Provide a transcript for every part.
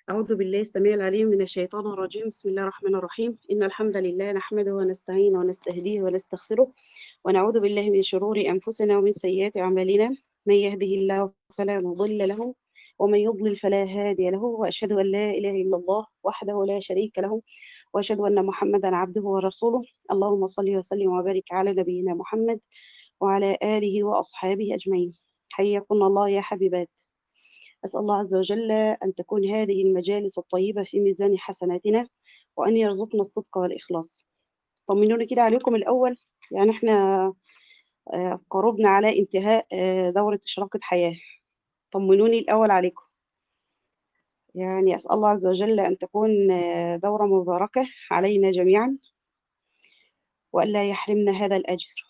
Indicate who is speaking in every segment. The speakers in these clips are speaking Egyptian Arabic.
Speaker 1: أعوذ بالله السميع العليم من الشيطان الرجيم بسم الله الرحمن الرحيم إن الحمد لله نحمده ونستعينه ونستهديه ونستغفره ونعوذ بالله من شرور أنفسنا ومن سيئات أعمالنا من يهده الله فلا مضل له ومن يضلل فلا هادي له وأشهد أن لا إله إلا الله وحده لا شريك له وأشهد أن محمدا عبده ورسوله اللهم صل وسلم وبارك على نبينا محمد وعلى آله وأصحابه أجمعين حياكم الله يا حبيبات أسأل الله عز وجل أن تكون هذه المجالس الطيبة في ميزان حسناتنا وأن يرزقنا الصدق والإخلاص طمنوني كده عليكم الأول يعني احنا آه، قربنا على انتهاء آه، دورة إشراقة حياة طمنوني الأول عليكم يعني أسأل الله عز وجل أن تكون آه، دورة مباركة علينا جميعا وألا يحرمنا هذا الأجر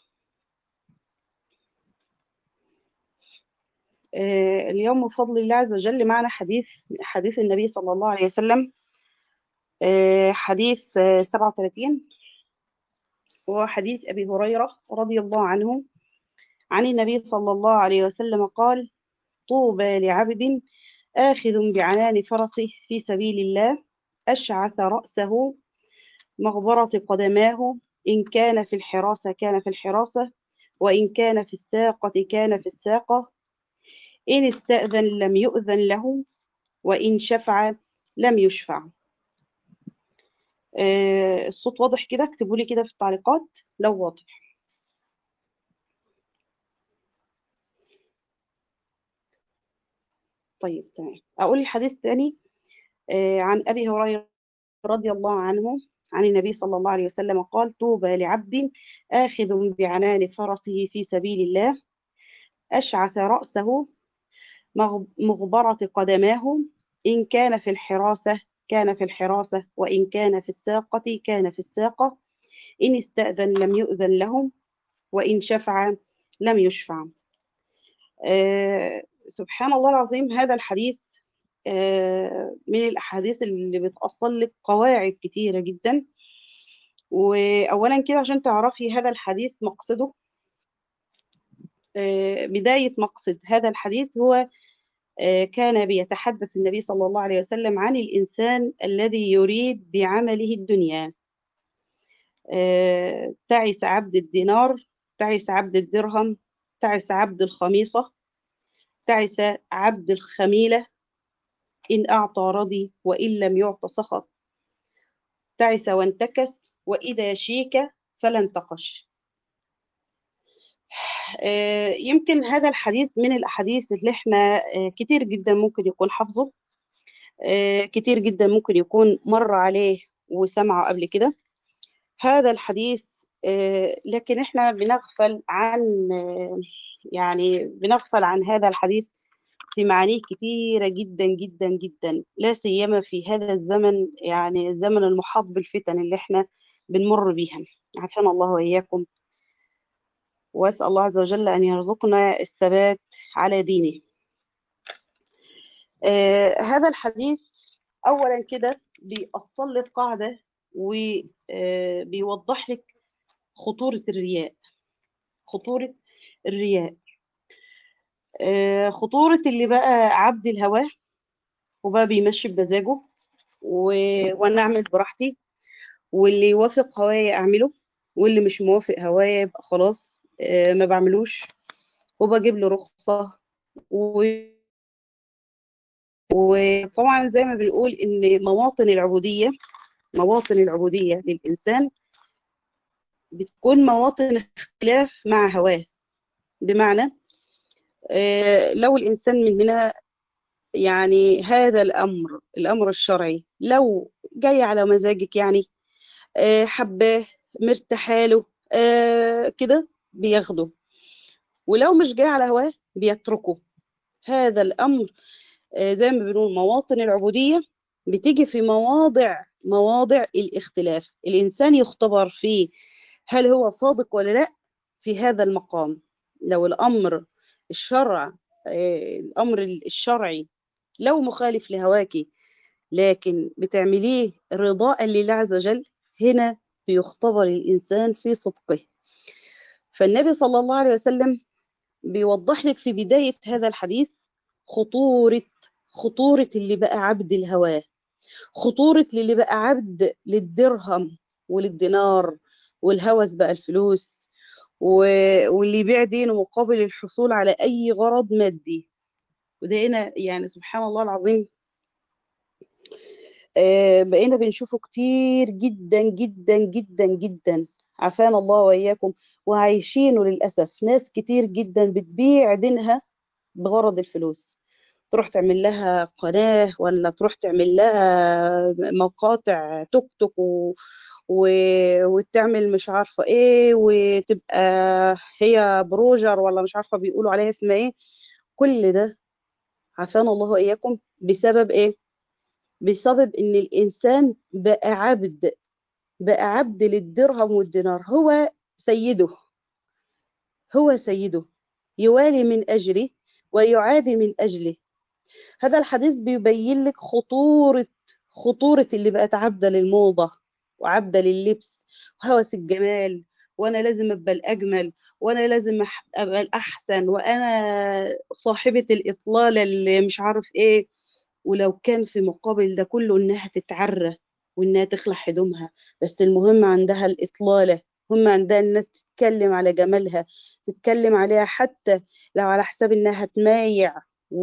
Speaker 1: آه، اليوم بفضل الله عز وجل معنا حديث حديث النبي صلى الله عليه وسلم آه، حديث آه، 37 وحديث أبي هريرة رضي الله عنه عن النبي صلى الله عليه وسلم قال طوبى لعبد آخذ بعنان فرسه في سبيل الله أشعث رأسه مغبرة قدماه إن كان في الحراسة كان في الحراسة وإن كان في الساقة كان في الساقة إن استأذن لم يؤذن له وإن شفع لم يشفع آه، الصوت واضح كده اكتبوا لي كده في التعليقات لو واضح طيب تمام أقول الحديث الثاني آه، عن أبي هريرة رضي الله عنه عن النبي صلى الله عليه وسلم قال طوبى لعبد آخذ بعنان فرسه في سبيل الله أشعث رأسه مغ- مغبرة قدماه إن كان في الحراسة كان في الحراسة وإن كان في الساقة كان في الساقة إن استأذن لم يؤذن لهم وإن شفع لم يشفع آه سبحان الله العظيم هذا الحديث آه من الأحاديث اللي بتأصل لك قواعد كتيرة جدا وأولا كده عشان تعرفي هذا الحديث مقصده آه بداية مقصد هذا الحديث هو آه، كان بيتحدث النبي صلى الله عليه وسلم عن الإنسان الذي يريد بعمله الدنيا آه، تعس عبد الدينار تعس عبد الدرهم تعس عبد الخميصة تعس عبد الخميلة إن أعطى رضي وإن لم يعط سخط تعس وانتكس وإذا شيك فلا انتقش آه، يمكن هذا الحديث من الأحاديث اللي احنا آه، كتير جدا ممكن يكون حافظه آه، كتير جدا ممكن يكون مر عليه وسمعه قبل كده هذا الحديث آه، لكن احنا بنغفل عن آه، يعني بنغفل عن هذا الحديث في معانيه كتيرة جدا جدا جدا لا سيما في هذا الزمن يعني الزمن المحاط بالفتن اللي احنا بنمر بيها عافانا الله وإياكم وأسأل الله عز وجل أن يرزقنا الثبات على دينه آه هذا الحديث أولا كده بيأصل لك قاعدة وبيوضح لك خطورة الرياء خطورة الرياء آه خطورة اللي بقى عبد الهوى وبقى بيمشي بمزاجه و... وأنا أعمل براحتي واللي يوافق هوايا أعمله واللي مش موافق هوايا يبقى خلاص آه ما بعملوش وبجيب له رخصة و... وطبعا زي ما بنقول إن مواطن العبودية مواطن العبودية للإنسان بتكون مواطن اختلاف مع هواه بمعنى آه، لو الإنسان مننا يعني هذا الأمر الأمر الشرعي لو جاي على مزاجك يعني آه، حباه مرتاحاله آه، كده بياخده ولو مش جاي على هواه بيتركه هذا الأمر آه، زي ما بنقول مواطن العبودية بتيجي في مواضع مواضع الاختلاف الإنسان يختبر فيه هل هو صادق ولا لا في هذا المقام لو الأمر الشرع آه، الأمر الشرعي لو مخالف لهواكي لكن بتعمليه رضاء لله عز وجل هنا بيختبر الإنسان في صدقه فالنبي صلى الله عليه وسلم بيوضح لك في بداية هذا الحديث خطورة خطورة اللي بقى عبد الهواه خطورة اللي بقى عبد للدرهم وللدينار والهوس بقى الفلوس واللي يبيع دينه مقابل الحصول على أي غرض مادي وده هنا يعني سبحان الله العظيم بقينا بنشوفه كتير جدا جدا جدا جدا عافانا الله وإياكم وعايشينه للأسف ناس كتير جدا بتبيع دينها بغرض الفلوس تروح تعمل لها قناة ولا تروح تعمل لها مقاطع توك توك و... و... وتعمل مش عارفة ايه وتبقى هي بروجر ولا مش عارفة بيقولوا عليها اسمها ايه كل ده عافانا الله وإياكم بسبب ايه بسبب ان الانسان بقى عبد بقى عبد للدرهم والدينار هو سيده هو سيده يوالي من أجله ويعادي من أجله هذا الحديث بيبين لك خطورة خطورة اللي بقت عبدة للموضة وعبدة لللبس وهوس الجمال وأنا لازم أبقى الأجمل وأنا لازم أبقى الأحسن وأنا صاحبة الإطلالة اللي مش عارف إيه ولو كان في مقابل ده كله إنها تتعرى وإنها تخلع هدومها بس المهم عندها الإطلالة هم عندها الناس تتكلم على جمالها تتكلم عليها حتى لو على حساب إنها تمايع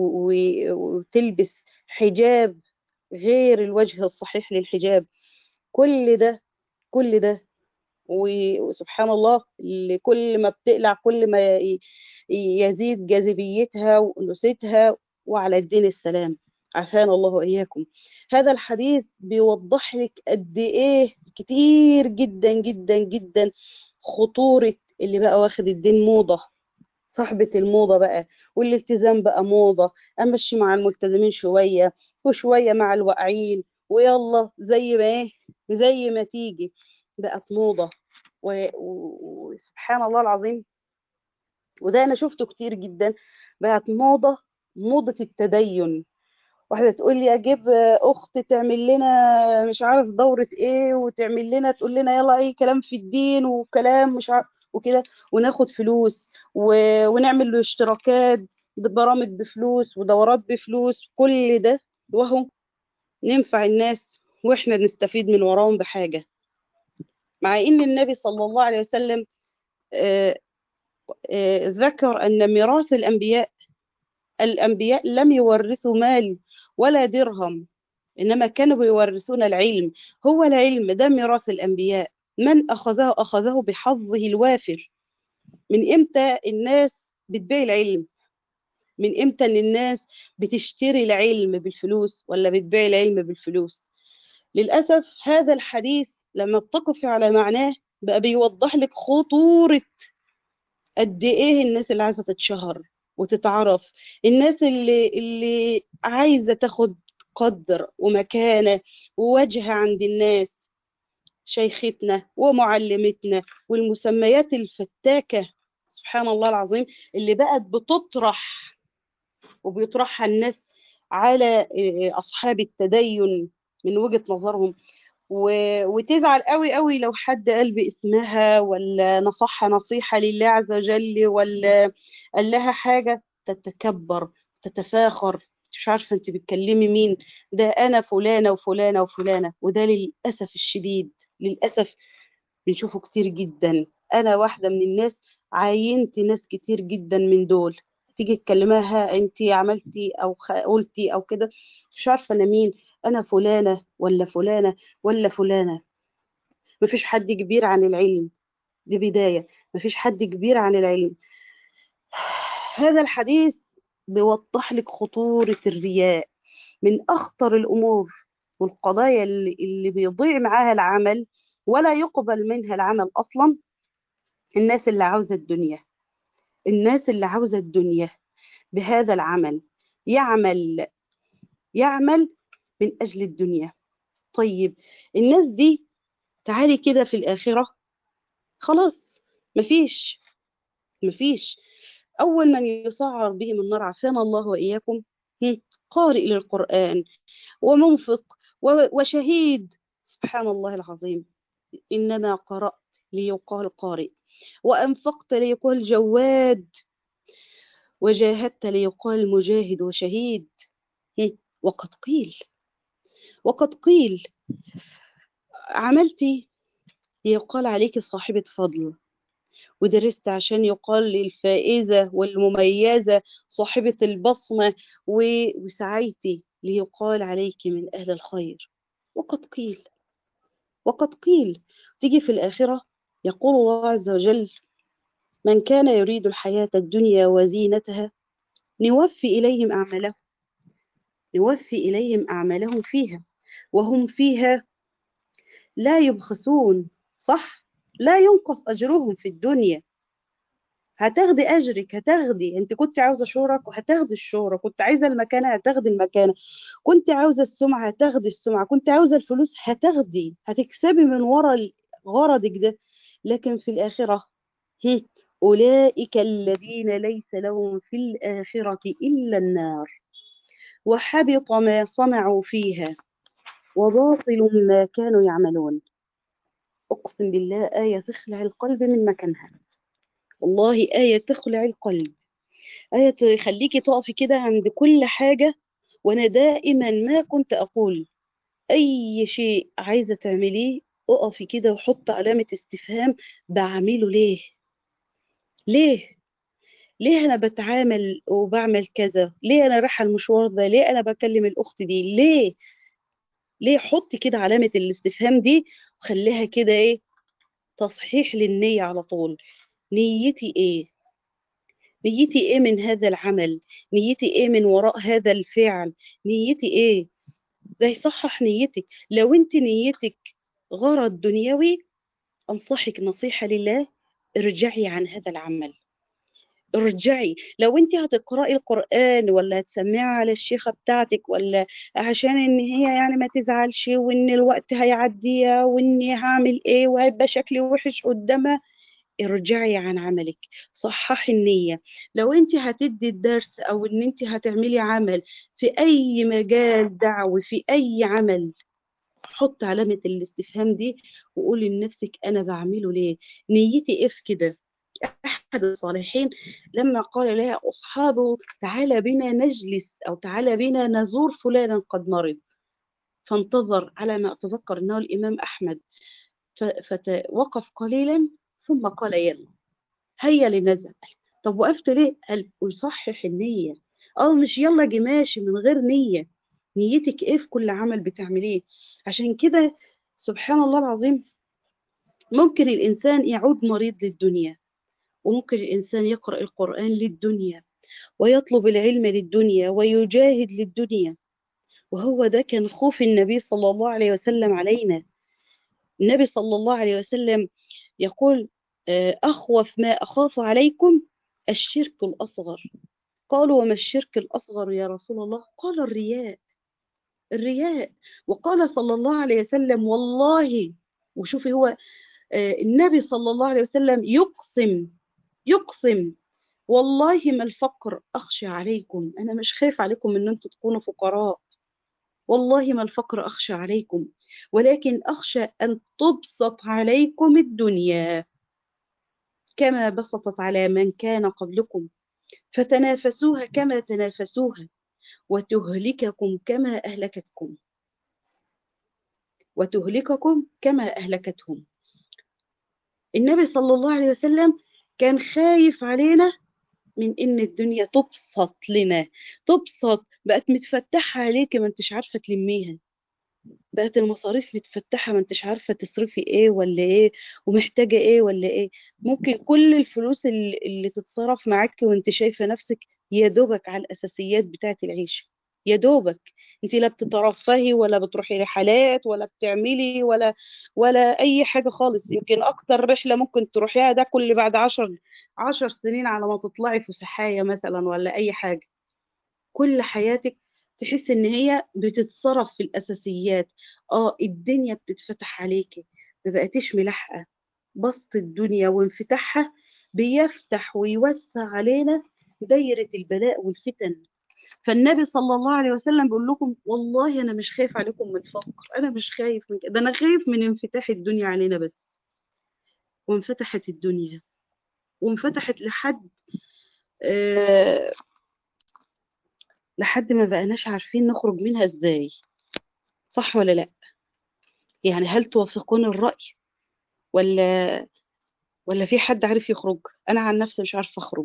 Speaker 1: وتلبس حجاب غير الوجه الصحيح للحجاب كل ده كل ده وسبحان الله اللي كل ما بتقلع كل ما يزيد جاذبيتها وأنوثتها وعلى الدين السلام عافانا الله وإياكم هذا الحديث بيوضح لك قد إيه كتير جدا جدا جدا خطورة اللي بقى واخد الدين موضة صاحبة الموضة بقى والالتزام بقى موضة أمشي مع الملتزمين شوية وشوية مع الواقعين ويلا زي ما ايه زي ما تيجي بقت موضة وسبحان الله العظيم وده أنا شفته كتير جدا بقت موضة موضة التدين واحدة تقول لي أجيب أخت تعمل لنا مش عارف دورة إيه وتعمل لنا تقول لنا يلا أي كلام في الدين وكلام مش عارف وكده وناخد فلوس و... ونعمل له اشتراكات برامج بفلوس ودورات بفلوس كل ده وهو ننفع الناس واحنا نستفيد من وراهم بحاجة مع ان النبي صلى الله عليه وسلم آآ آآ ذكر ان ميراث الانبياء الانبياء لم يورثوا مال ولا درهم انما كانوا يورثون العلم هو العلم ده ميراث الانبياء من اخذه اخذه بحظه الوافر من امتى الناس بتبيع العلم من امتى ان الناس بتشتري العلم بالفلوس ولا بتبيع العلم بالفلوس للاسف هذا الحديث لما بتقف على معناه بقى بيوضح لك خطورة قد ايه الناس اللي عايزة تتشهر وتتعرف الناس اللي اللي عايزة تاخد قدر ومكانة ووجه عند الناس شيختنا ومعلمتنا والمسميات الفتاكة سبحان الله العظيم اللي بقت بتطرح وبيطرحها الناس على أصحاب التدين من وجهة نظرهم و... وتزعل قوي قوي لو حد قال باسمها ولا نصحها نصيحة لله عز وجل ولا قال لها حاجة تتكبر تتفاخر مش عارفة انت بتكلمي مين ده انا فلانة وفلانة وفلانة وده للأسف الشديد للأسف بنشوفه كتير جدا انا واحدة من الناس عاينت ناس كتير جدا من دول تيجي تكلمها انت عملتي او قلتي او كده مش عارفة انا مين انا فلانة ولا فلانة ولا فلانة مفيش حد كبير عن العلم دي بداية مفيش حد كبير عن العلم هذا الحديث بيوضح لك خطورة الرياء من أخطر الأمور والقضايا اللي, اللي بيضيع معاها العمل ولا يقبل منها العمل أصلا الناس اللي عاوزة الدنيا الناس اللي عاوزة الدنيا بهذا العمل يعمل يعمل من أجل الدنيا طيب الناس دي تعالي كده في الآخرة خلاص مفيش مفيش أول من يسعر بهم النار عافانا الله وإياكم قارئ للقرآن ومنفق وشهيد سبحان الله العظيم إنما قرأت ليقال قارئ وأنفقت ليقال جواد وجاهدت ليقال مجاهد وشهيد وقد قيل وقد قيل عملتي يقال عليك صاحبة فضل ودرست عشان يقال للفائزة والمميزة صاحبة البصمة وسعيتي ليقال عليك من أهل الخير وقد قيل وقد قيل تيجي في الآخرة يقول الله عز وجل من كان يريد الحياة الدنيا وزينتها نوفي إليهم أعمالهم نوفي إليهم أعمالهم فيها وهم فيها لا يبخسون صح لا ينقص أجرهم في الدنيا هتاخدي أجرك هتاخدي أنت كنت عاوزة شهرك وهتاخدي الشهرة كنت عايزة المكانة هتاخدي المكانة كنت عاوزة السمعة هتاخدي السمعة كنت عاوزة الفلوس هتاخدي هتكسبي من ورا غرضك ده لكن في الآخرة أولئك الذين ليس لهم في الآخرة إلا النار وحبط ما صنعوا فيها وباطل ما كانوا يعملون أقسم بالله آية تخلع القلب من مكانها والله آية تخلع القلب آية تخليكي تقفي كده عند كل حاجة وأنا دائما ما كنت أقول أي شيء عايزة تعمليه اقفي كده وحط علامة استفهام بعمله ليه ليه ليه أنا بتعامل وبعمل كذا ليه أنا رايحة المشوار ده ليه أنا بكلم الأخت دي ليه ليه حطي كده علامة الاستفهام دي وخليها كده إيه تصحيح للنية على طول نيتي إيه نيتي إيه من هذا العمل نيتي إيه من وراء هذا الفعل نيتي إيه ده يصحح نيتك لو أنت نيتك غرض دنيوي أنصحك نصيحة لله ارجعي عن هذا العمل ارجعي لو انت هتقرأي القرآن ولا هتسمعي على الشيخة بتاعتك ولا عشان ان هي يعني ما تزعلش وان الوقت هيعديها واني هعمل ايه وهيبقى شكلي وحش قدامها ارجعي عن عملك صححي النية لو انت هتدي الدرس او ان انت هتعملي عمل في اي مجال دعوي في اي عمل حط علامة الاستفهام دي وقولي لنفسك انا بعمله ليه نيتي ايه في كده أحد الصالحين لما قال لها أصحابه تعالى بنا نجلس أو تعالى بنا نزور فلانا قد مرض فانتظر على ما أتذكر أنه الإمام أحمد فوقف قليلا ثم قال يلا هيا لنذهب طب وقفت ليه؟ قال ويصحح النية اه مش يلا جي ماشي من غير نية نيتك ايه في كل عمل بتعمليه عشان كده سبحان الله العظيم ممكن الإنسان يعود مريض للدنيا وممكن الإنسان يقرأ القرآن للدنيا ويطلب العلم للدنيا ويجاهد للدنيا وهو ده كان خوف النبي صلى الله عليه وسلم علينا النبي صلى الله عليه وسلم يقول أخوف ما أخاف عليكم الشرك الأصغر قالوا وما الشرك الأصغر يا رسول الله قال الرياء الرياء وقال صلى الله عليه وسلم والله وشوفي هو النبي صلى الله عليه وسلم يقسم يقسم والله ما الفقر أخشى عليكم أنا مش خايف عليكم أن أنتم تكونوا فقراء والله ما الفقر أخشى عليكم ولكن أخشى أن تبسط عليكم الدنيا كما بسطت على من كان قبلكم فتنافسوها كما تنافسوها وتهلككم كما أهلكتكم وتهلككم كما أهلكتهم النبي صلى الله عليه وسلم كان خايف علينا من ان الدنيا تبسط لنا تبسط بقت متفتحه عليك ما انتش عارفه تلميها بقت المصاريف متفتحه ما انتش عارفه تصرفي ايه ولا ايه ومحتاجه ايه ولا ايه ممكن كل الفلوس اللي, اللي تتصرف معاك وانت شايفه نفسك يا دوبك على الاساسيات بتاعه العيشه يا دوبك انت لا بتترفهي ولا بتروحي رحلات ولا بتعملي ولا ولا اي حاجه خالص يمكن اكتر رحله ممكن تروحيها ده كل بعد عشر عشر سنين على ما تطلعي في سحايا مثلا ولا اي حاجه كل حياتك تحس ان هي بتتصرف في الاساسيات اه الدنيا بتتفتح عليكي ما بقيتيش ملاحقه بسط الدنيا وانفتاحها بيفتح ويوسع علينا دايره البلاء والفتن فالنبي صلى الله عليه وسلم بيقول لكم والله انا مش خايف عليكم من الفقر انا مش خايف من ده انا خايف من انفتاح الدنيا علينا بس وانفتحت الدنيا وانفتحت لحد آه لحد ما بقناش عارفين نخرج منها ازاي صح ولا لا يعني هل توافقون الرأي ولا ولا في حد عارف يخرج انا عن نفسي مش عارفه اخرج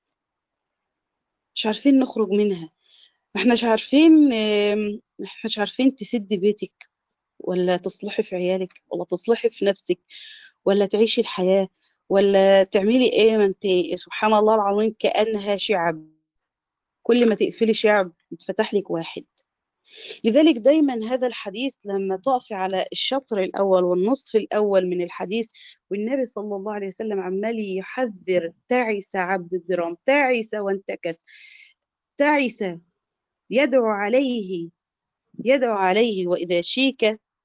Speaker 1: مش عارفين نخرج منها ما احناش عارفين آم، ما احناش عارفين تسدي بيتك ولا تصلحي في عيالك ولا تصلحي في نفسك ولا تعيشي الحياة ولا تعملي ايه ما انت سبحان الله العظيم كأنها شعب كل ما تقفلي شعب يتفتح لك واحد لذلك دايما هذا الحديث لما تقفي على الشطر الأول والنصف الأول من الحديث والنبي صلى الله عليه وسلم عمال يحذر تعس عبد الدرام تعس وانتكس تعس يدعو عليه يدعو عليه وإذا شيك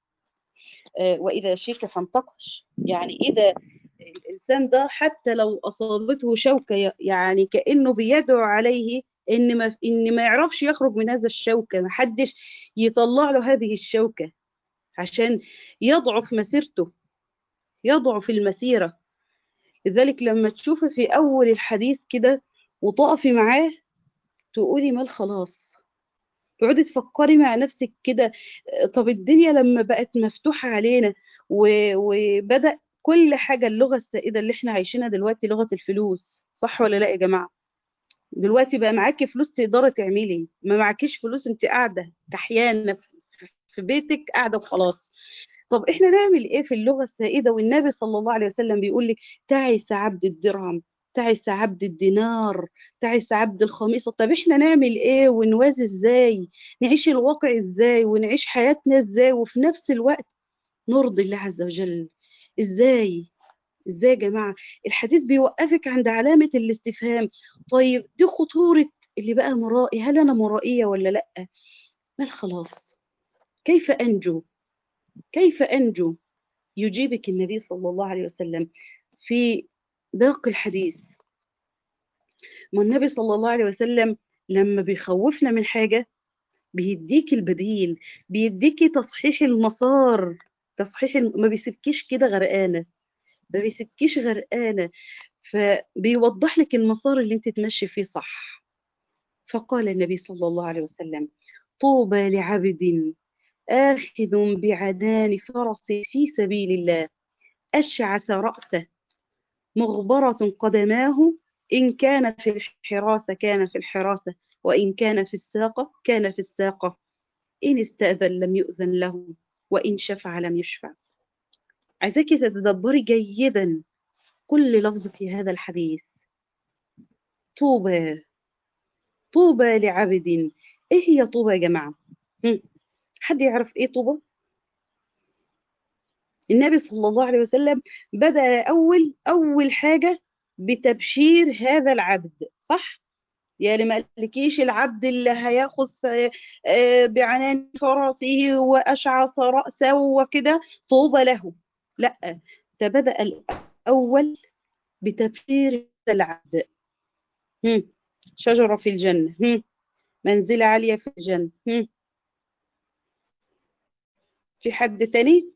Speaker 1: آه، وإذا شيك فانتقش يعني إذا الإنسان ده حتى لو أصابته شوكة ي- يعني كأنه بيدعو عليه إن ما إن ما يعرفش يخرج من هذا الشوكة ما حدش يطلع له هذه الشوكة عشان يضعف مسيرته يضعف المسيرة لذلك لما تشوفي في أول الحديث كده وتقفي معاه تقولي مال خلاص تقعدي تفكري مع نفسك كده آه، طب الدنيا لما بقت مفتوحة علينا و- وبدأ كل حاجة اللغة السائدة اللي احنا عايشينها دلوقتي لغة الفلوس صح ولا لا يا جماعة دلوقتي بقى معاكي فلوس تقدري تعملي ما معكيش فلوس انت قاعدة كحيانة في في بيتك قاعدة وخلاص طب احنا نعمل ايه في اللغة السائدة والنبي صلى الله عليه وسلم بيقول لك تعس عبد الدرهم تعس عبد الدينار تعس عبد الخميصة طب احنا نعمل ايه ونوازي ازاي نعيش الواقع ازاي ونعيش حياتنا ازاي وفي نفس الوقت نرضي الله عز وجل ازاي ازاي يا جماعة الحديث بيوقفك عند علامة الاستفهام طيب دي خطورة اللي بقى مرائي هل انا مرائية ولا لا ما خلاص كيف انجو كيف انجو يجيبك النبي صلى الله عليه وسلم في باقي الحديث ما النبي صلى الله عليه وسلم لما بيخوفنا من حاجة بيديك البديل بيديكي تصحيح المسار تصحيح الم... ما بيسيبكيش كده غرقانة ما بيسيبكيش غرقانة فبيوضح لك المسار اللي انت تمشي فيه صح فقال النبي صلى الله عليه وسلم طوبى لعبد آخذ بعدان فرس في سبيل الله أشعث رأسه مغبرة قدماه إن كان في الحراسة كان في الحراسة وإن كان في الساقة كان في الساقة إن استأذن لم يؤذن له وإن شفع لم يشفع عايزاك تتدبري جيدا كل لفظ في هذا الحديث طوبى طوبى لعبد إيه هي طوبى يا جماعة هم. حد يعرف إيه طوبى النبي صلى الله عليه وسلم بدأ أول أول حاجة بتبشير هذا العبد صح يعني ما قالكيش العبد اللي هياخذ آه، بعنان فرسه وأشعث رأسه وكده طوبى له لا ده بدأ الأول بتبشير هذا العبد هم. شجرة في الجنة هم. منزلة عالية في الجنة هم. في حد تاني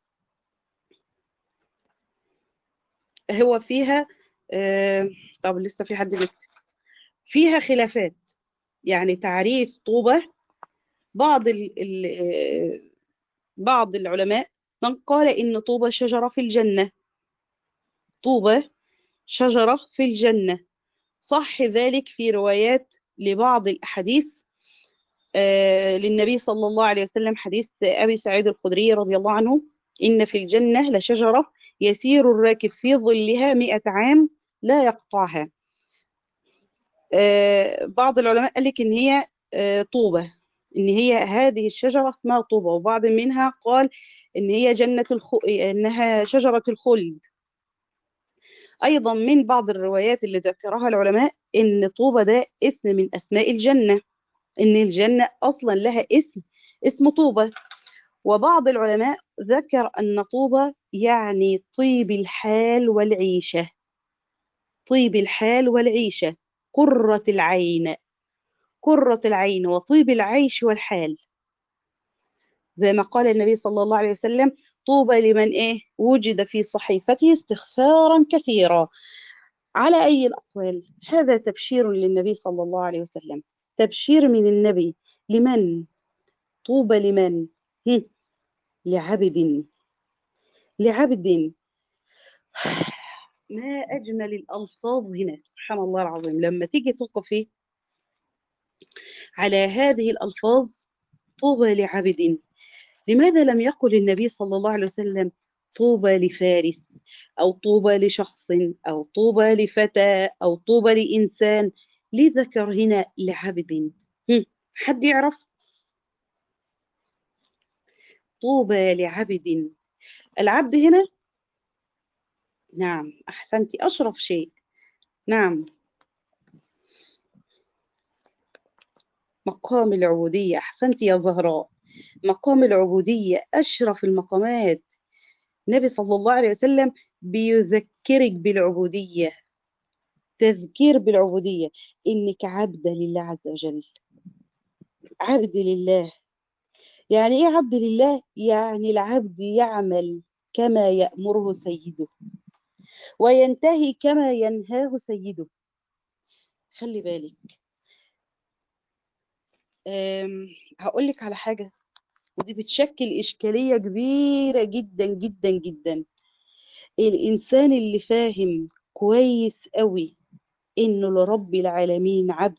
Speaker 1: هو فيها آه، طب لسه في حد بيكتب فيها خلافات يعني تعريف طوبة بعض ال ال آه، بعض العلماء من قال إن طوبة شجرة في الجنة طوبة شجرة في الجنة صح ذلك في روايات لبعض الأحاديث آه، للنبي صلى الله عليه وسلم حديث أبي سعيد الخدري رضي الله عنه إن في الجنة لشجرة يسير الراكب في ظلها مئة عام لا يقطعها آه، بعض العلماء قال لك إن هي آه، طوبة إن هي هذه الشجرة اسمها طوبة وبعض منها قال إن هي جنة الخ... إنها شجرة الخلد أيضا من بعض الروايات اللي ذكرها العلماء إن طوبة ده اسم من أسماء الجنة إن الجنة أصلا لها اسم اسم طوبة وبعض العلماء ذكر أن طوبة يعني طيب الحال والعيشة طيب الحال والعيشة قرة العين قرة العين وطيب العيش والحال زي ما قال النبي صلى الله عليه وسلم طوبى لمن ايه وجد في صحيفته استغفارا كثيرا على أي الأقوال هذا تبشير للنبي صلى الله عليه وسلم تبشير من النبي لمن طوبى لمن هم. لعبد لعبد ما أجمل الألفاظ هنا سبحان الله العظيم لما تيجي توقفي على هذه الألفاظ طوبى لعبد لماذا لم يقل النبي صلى الله عليه وسلم طوبى لفارس أو طوبى لشخص أو طوبى لفتى أو طوبى لإنسان ليه ذكر هنا لعبد هم، حد يعرف طوبى لعبد العبد هنا نعم أحسنتي أشرف شيء نعم مقام العبودية أحسنتي يا زهراء مقام العبودية أشرف المقامات النبي صلى الله عليه وسلم بيذكرك بالعبودية تذكير بالعبودية إنك عبدة لله عز وجل عبد لله يعني إيه عبد لله؟ يعني العبد يعمل كما يأمره سيده وينتهي كما ينهاه سيده خلي بالك هقول لك على حاجة ودي بتشكل إشكالية كبيرة جدا جدا جدا الإنسان اللي فاهم كويس قوي إنه لرب العالمين عبد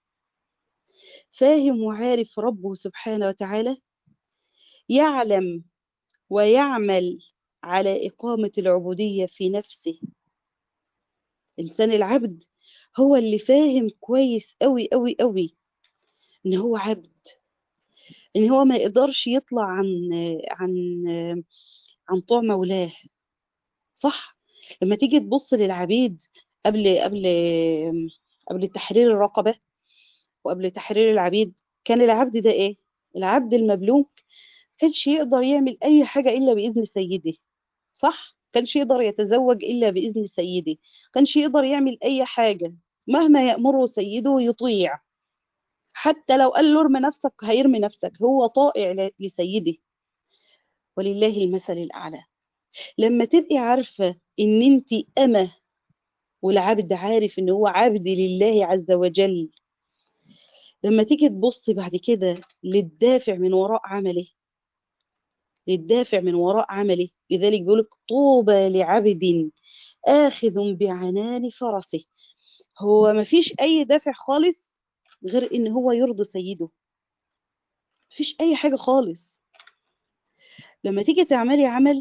Speaker 1: فاهم وعارف ربه سبحانه وتعالى يعلم ويعمل على إقامة العبودية في نفسه إنسان العبد هو اللي فاهم كويس قوي قوي قوي إن هو عبد إن هو ما يقدرش يطلع عن عن عن طوع مولاه صح لما تيجي تبص للعبيد قبل قبل قبل تحرير الرقبة وقبل تحرير العبيد كان العبد ده ايه العبد المملوك كانش يقدر يعمل اي حاجة الا باذن سيده صح كانش يقدر يتزوج الا باذن سيده كانش يقدر يعمل اي حاجة مهما يأمره سيده يطيع حتى لو قال له ارمي نفسك هيرمي نفسك هو طائع لسيده ولله المثل الاعلى لما تبقي عارفة ان انت امه والعبد عارف ان هو عبد لله عز وجل لما تيجي تبص بعد كده للدافع من وراء عمله للدافع من وراء عمله لذلك بيقولك طوبى لعبد آخذ بعنان فرسه هو ما فيش أي دافع خالص غير إن هو يرضي سيده مفيش أي حاجة خالص لما تيجي تعملي عمل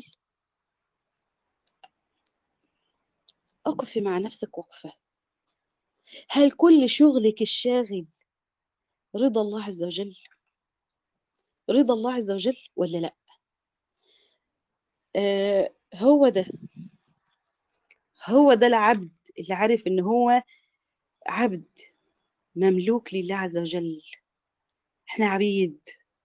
Speaker 1: أقفي مع نفسك وقفة هل كل شغلك الشاغل رضا الله عز وجل رضا الله عز وجل ولا لا آه هو ده هو ده العبد اللي عارف ان هو عبد مملوك لله عز وجل احنا عبيد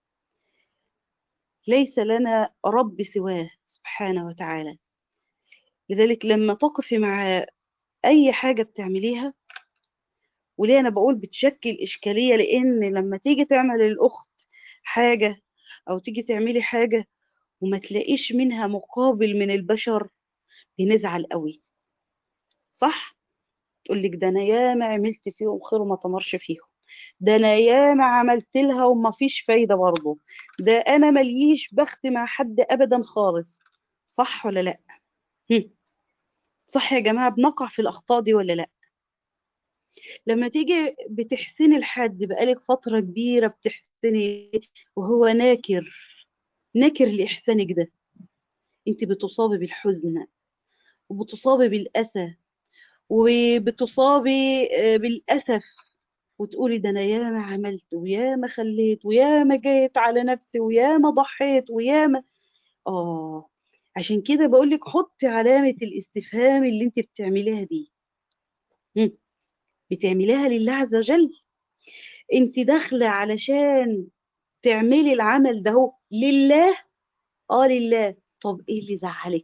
Speaker 1: ليس لنا رب سواه سبحانه وتعالى لذلك لما تقفي مع اي حاجة بتعمليها وليه انا بقول بتشكل اشكالية لان لما تيجي تعمل الاخت حاجة او تيجي تعملي حاجة وما تلاقيش منها مقابل من البشر بنزعل قوي صح تقول لك ده انا ياما عملت فيهم خير وما تمرش فيهم ده انا ياما عملت لها وما فيش فايده برضه ده انا مليش بخت مع حد ابدا خالص صح ولا لا هم. صح يا جماعه بنقع في الاخطاء دي ولا لا لما تيجي بتحسني لحد بقالك فتره كبيره بتحسني وهو ناكر ناكر لاحسانك ده انت بتصابي بالحزن وبتصابي بالاسى وبتصابي بالاسف وتقولي ده انا ياما عملت وياما خليت وياما جيت على نفسي وياما ضحيت وياما اه عشان كده بقول لك حطي علامه الاستفهام اللي انت بتعمليها دي هم. بتعمليها لله عز وجل انت داخله علشان تعملي العمل ده هو لله اه لله طب ايه اللي زعلك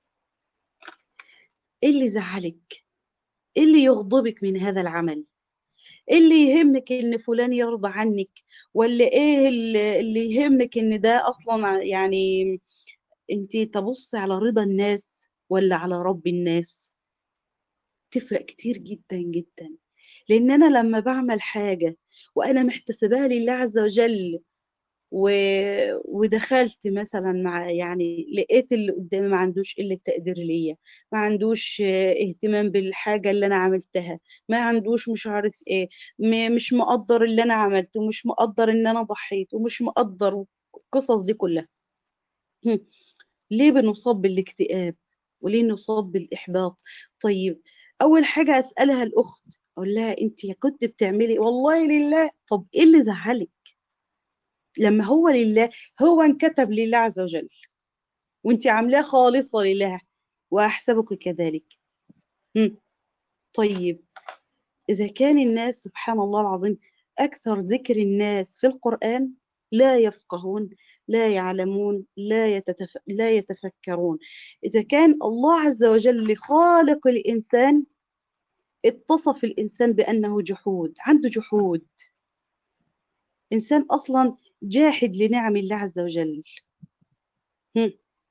Speaker 1: ايه اللي زعلك ايه اللي يغضبك من هذا العمل ايه اللي يهمك ان فلان يرضى عنك ولا ايه اللي يهمك ان ده اصلا يعني انت تبص على رضا الناس ولا على رب الناس تفرق كتير جدا جدا لان انا لما بعمل حاجة وأنا محتسباها لله عز وجل و... ودخلت مثلا مع يعني لقيت اللي قدامي ما عندوش قلة تقدير ليا ما عندوش آه، اهتمام بالحاجة اللي أنا عملتها ما عندوش مش عارف ايه م... مش مقدر اللي أنا عملته مش مقدر إن أنا ضحيت ومش مقدر القصص دي كلها هم. ليه بنصاب بالاكتئاب وليه نصاب بالإحباط طيب أول حاجة أسألها الأخت أقول لها أنت كنت بتعملي والله لله طب إيه اللي زعلك لما هو لله هو انكتب لله عز وجل وانت عاملاه خالصة لله وأحسبك كذلك هم. طيب إذا كان الناس سبحان الله العظيم أكثر ذكر الناس في القرآن لا يفقهون لا يعلمون لا, يتتف... لا يتفكرون إذا كان الله عز وجل خالق الإنسان اتصف الإنسان بأنه جحود عنده جحود إنسان أصلا جاحد لنعم الله عز وجل هم.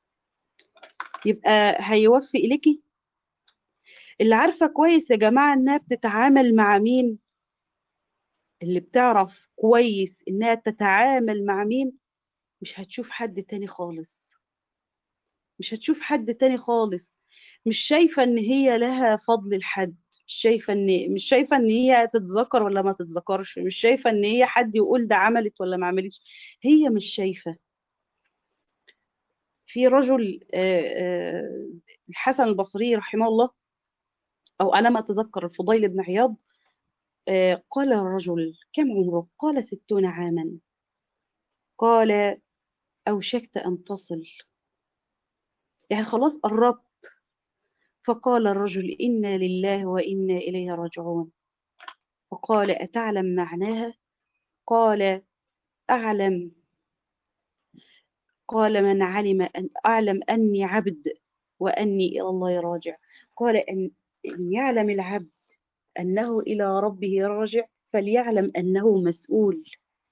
Speaker 1: يبقى هيوفي إليكي اللي عارفة كويس يا جماعة إنها بتتعامل مع مين اللي بتعرف كويس إنها تتعامل مع مين مش هتشوف حد تاني خالص مش هتشوف حد تاني خالص مش شايفة إن هي لها فضل لحد مش شايفة إن مش شايفة إن هي تتذكر ولا ما تتذكرش مش شايفة إن هي حد يقول ده عملت ولا ما عملتش هي مش شايفة في رجل آه، آه، الحسن البصري رحمه الله أو أنا ما أتذكر الفضيل بن عياض آه، قال الرجل كم عمرك قال ستون عاما قال أوشكت أن تصل يعني خلاص قربت فقال الرجل إنا لله وإنا إليه راجعون فقال أتعلم معناها قال أعلم قال من علم أن أعلم أني عبد وأني إلى الله راجع قال أن إن يعلم العبد أنه إلى ربه راجع فليعلم أنه مسؤول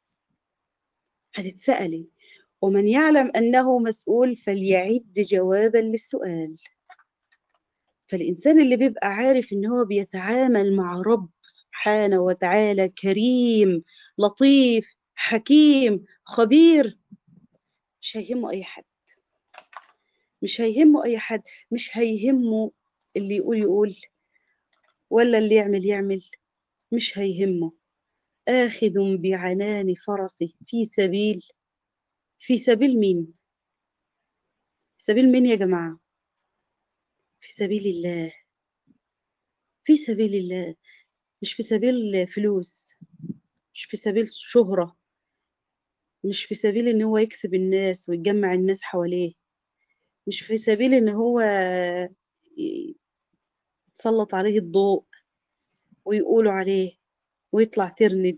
Speaker 1: هتتسألي ومن يعلم أنه مسؤول فليعد جوابا للسؤال فالإنسان اللي بيبقى عارف إن هو بيتعامل مع رب سبحانه وتعالى كريم لطيف حكيم خبير مش هيهمه أي حد مش هيهمه أي حد مش هيهمه اللي يقول يقول ولا اللي يعمل يعمل مش هيهمه آخذ بعنان فرسه في سبيل في سبيل مين سبيل مين يا جماعة في سبيل الله في سبيل الله مش في سبيل فلوس مش في سبيل شهرة مش في سبيل ان هو يكسب الناس ويجمع الناس حواليه مش في سبيل ان هو يتسلط عليه الضوء ويقولوا عليه ويطلع ترند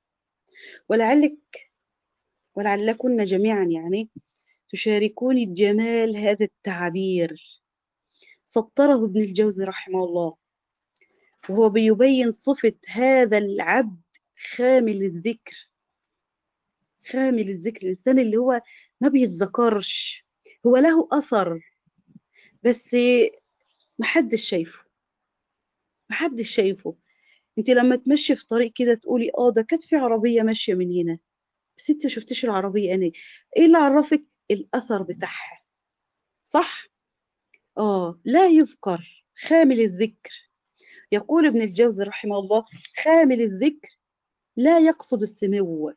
Speaker 1: ولعلك ولعلكن جميعا يعني تشاركوني جمال هذا التعبير سطره ابن الجوزي رحمه الله وهو بيبين صفة هذا العبد خامل الذكر خامل الذكر الإنسان اللي هو ما بيتذكرش هو له أثر بس محدش شايفه محدش شايفه انت لما تمشي في طريق كده تقولي اه ده كانت في عربية ماشية من هنا بس انت شفتش العربية انا ايه اللي عرفك الاثر بتاعها صح اه لا يذكر خامل الذكر يقول ابن الجوزي رحمه الله خامل الذكر لا يقصد السمو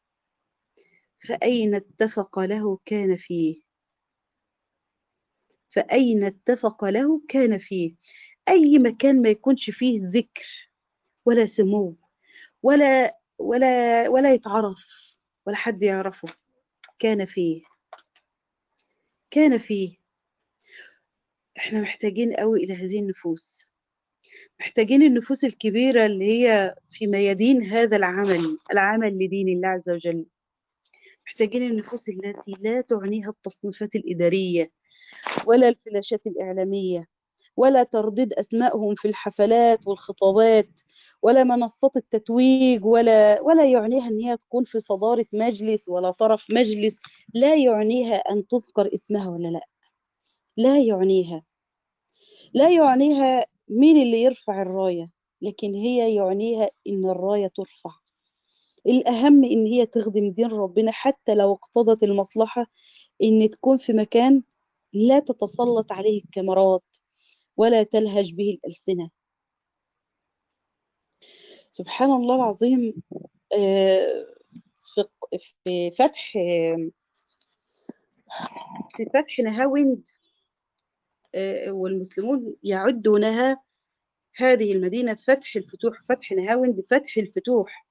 Speaker 1: فأين اتفق له كان فيه فأين اتفق له كان فيه أي مكان ما يكونش فيه ذكر ولا سمو ولا ولا ولا يتعرف ولا حد يعرفه كان فيه كان فيه احنا محتاجين قوي إلى هذه النفوس محتاجين النفوس الكبيرة اللي هي في ميادين هذا العمل العمل لدين الله عز وجل محتاجين النفوس التي لا تعنيها التصنيفات الإدارية ولا الفلاشات الإعلامية ولا ترديد أسمائهم في الحفلات والخطابات ولا منصات التتويج ولا ولا يعنيها ان هي تكون في صدارة مجلس ولا طرف مجلس لا يعنيها ان تذكر اسمها ولا لا لا يعنيها لا يعنيها مين اللي يرفع الراية لكن هي يعنيها ان الراية ترفع الأهم إن هي تخدم دين ربنا حتى لو اقتضت المصلحة إن تكون في مكان لا تتسلط عليه الكاميرات ولا تلهج به الألسنة سبحان الله العظيم آه، في في فتح في فتح نهاوند آه، والمسلمون يعدونها هذه المدينة فتح الفتوح فتح نهاوند فتح الفتوح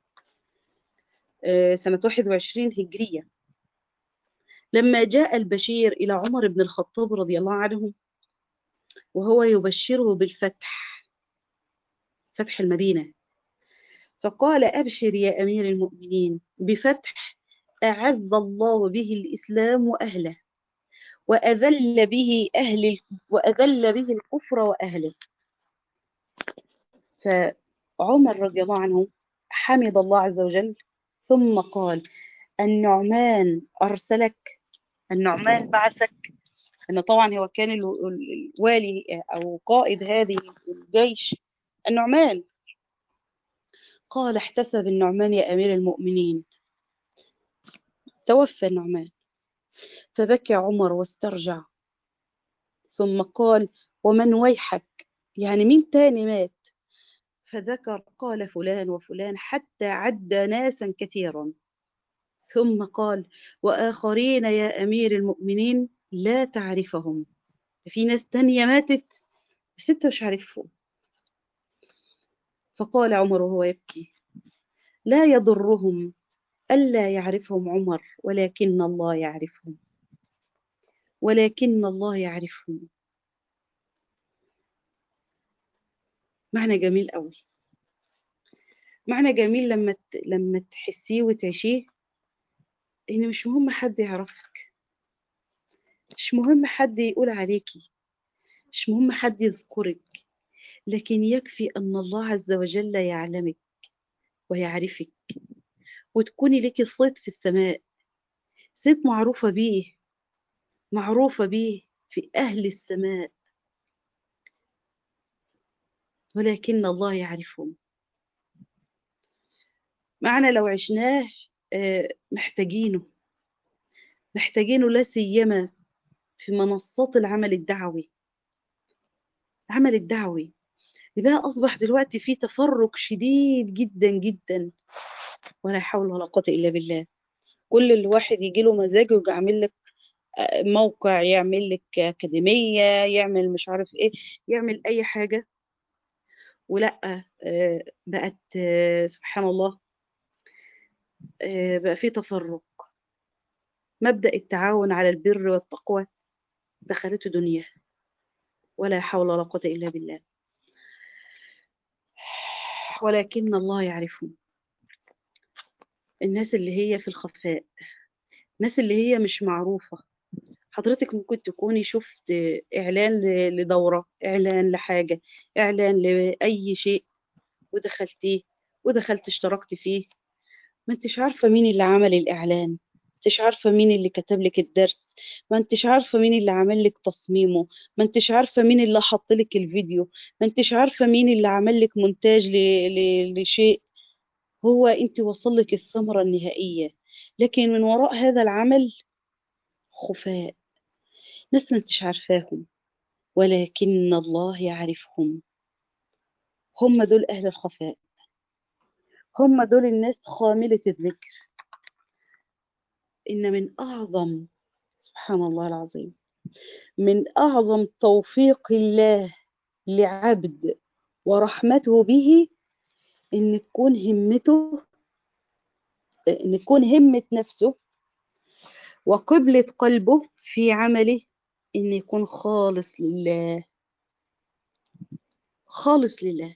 Speaker 1: آه، سنة 21 هجرية لما جاء البشير إلى عمر بن الخطاب رضي الله عنه وهو يبشره بالفتح فتح المدينة فقال أبشر يا أمير المؤمنين بفتح أعز الله به الإسلام وأهله وأذل به أهل وأذل به الكفر وأهله فعمر رضي الله عنه حمد الله عز وجل ثم قال النعمان أرسلك النعمان بعثك أن طبعا هو كان الوالي أو قائد هذه الجيش النعمان قال احتسب النعمان يا أمير المؤمنين توفى النعمان فبكى عمر واسترجع ثم قال ومن ويحك يعني مين تاني مات فذكر قال فلان وفلان حتى عد ناسا كثيرا ثم قال وآخرين يا أمير المؤمنين لا تعرفهم في ناس تانية ماتت بس انت مش عارفهم فقال عمر وهو يبكي لا يضرهم ألا يعرفهم عمر ولكن الله يعرفهم ولكن الله يعرفهم معنى جميل قوي معنى جميل لما لما تحسيه وتعيشيه ان مش مهم حد يعرفك مش مهم حد يقول عليكي مش مهم حد يذكرك لكن يكفي ان الله عز وجل يعلمك ويعرفك وتكوني لك صيت في السماء صيت معروفة بيه معروفة بيه في أهل السماء ولكن الله يعرفهم معنى لو عشناه محتاجينه محتاجينه لا سيما في منصات العمل الدعوي العمل الدعوي بقى أصبح دلوقتي في تفرق شديد جدا جدا ولا حول ولا قوة إلا بالله كل الواحد يجي له مزاج ويجي عامل لك موقع يعمل لك أكاديمية يعمل مش عارف إيه يعمل أي حاجة ولا بقت سبحان الله بقى في تفرق مبدأ التعاون على البر والتقوى دخلته دنيا ولا حول ولا قوة إلا بالله ولكن الله يعرفهم الناس اللي هي في الخفاء الناس اللي هي مش معروفة حضرتك ممكن تكوني شفت إعلان لدورة إعلان لحاجة إعلان لأي شيء ودخلتيه ودخلت اشتركت فيه ما انتش عارفة مين اللي عمل الإعلان انتش عارفة مين اللي كتب لك الدرس ما انتش عارفة مين اللي عمل لك تصميمه ما انتش عارفة مين اللي حط لك الفيديو ما انتش عارفة مين اللي عمل لك مونتاج ل... ل... لشيء هو انت وصل لك الثمرة النهائية لكن من وراء هذا العمل خفاء ناس ما انتش عارفاهم ولكن الله يعرفهم هم دول أهل الخفاء هم دول الناس خاملة الذكر إن من أعظم سبحان الله العظيم من أعظم توفيق الله لعبد ورحمته به إن تكون همته إن تكون همة نفسه وقبلة قلبه في عمله إن يكون خالص لله خالص لله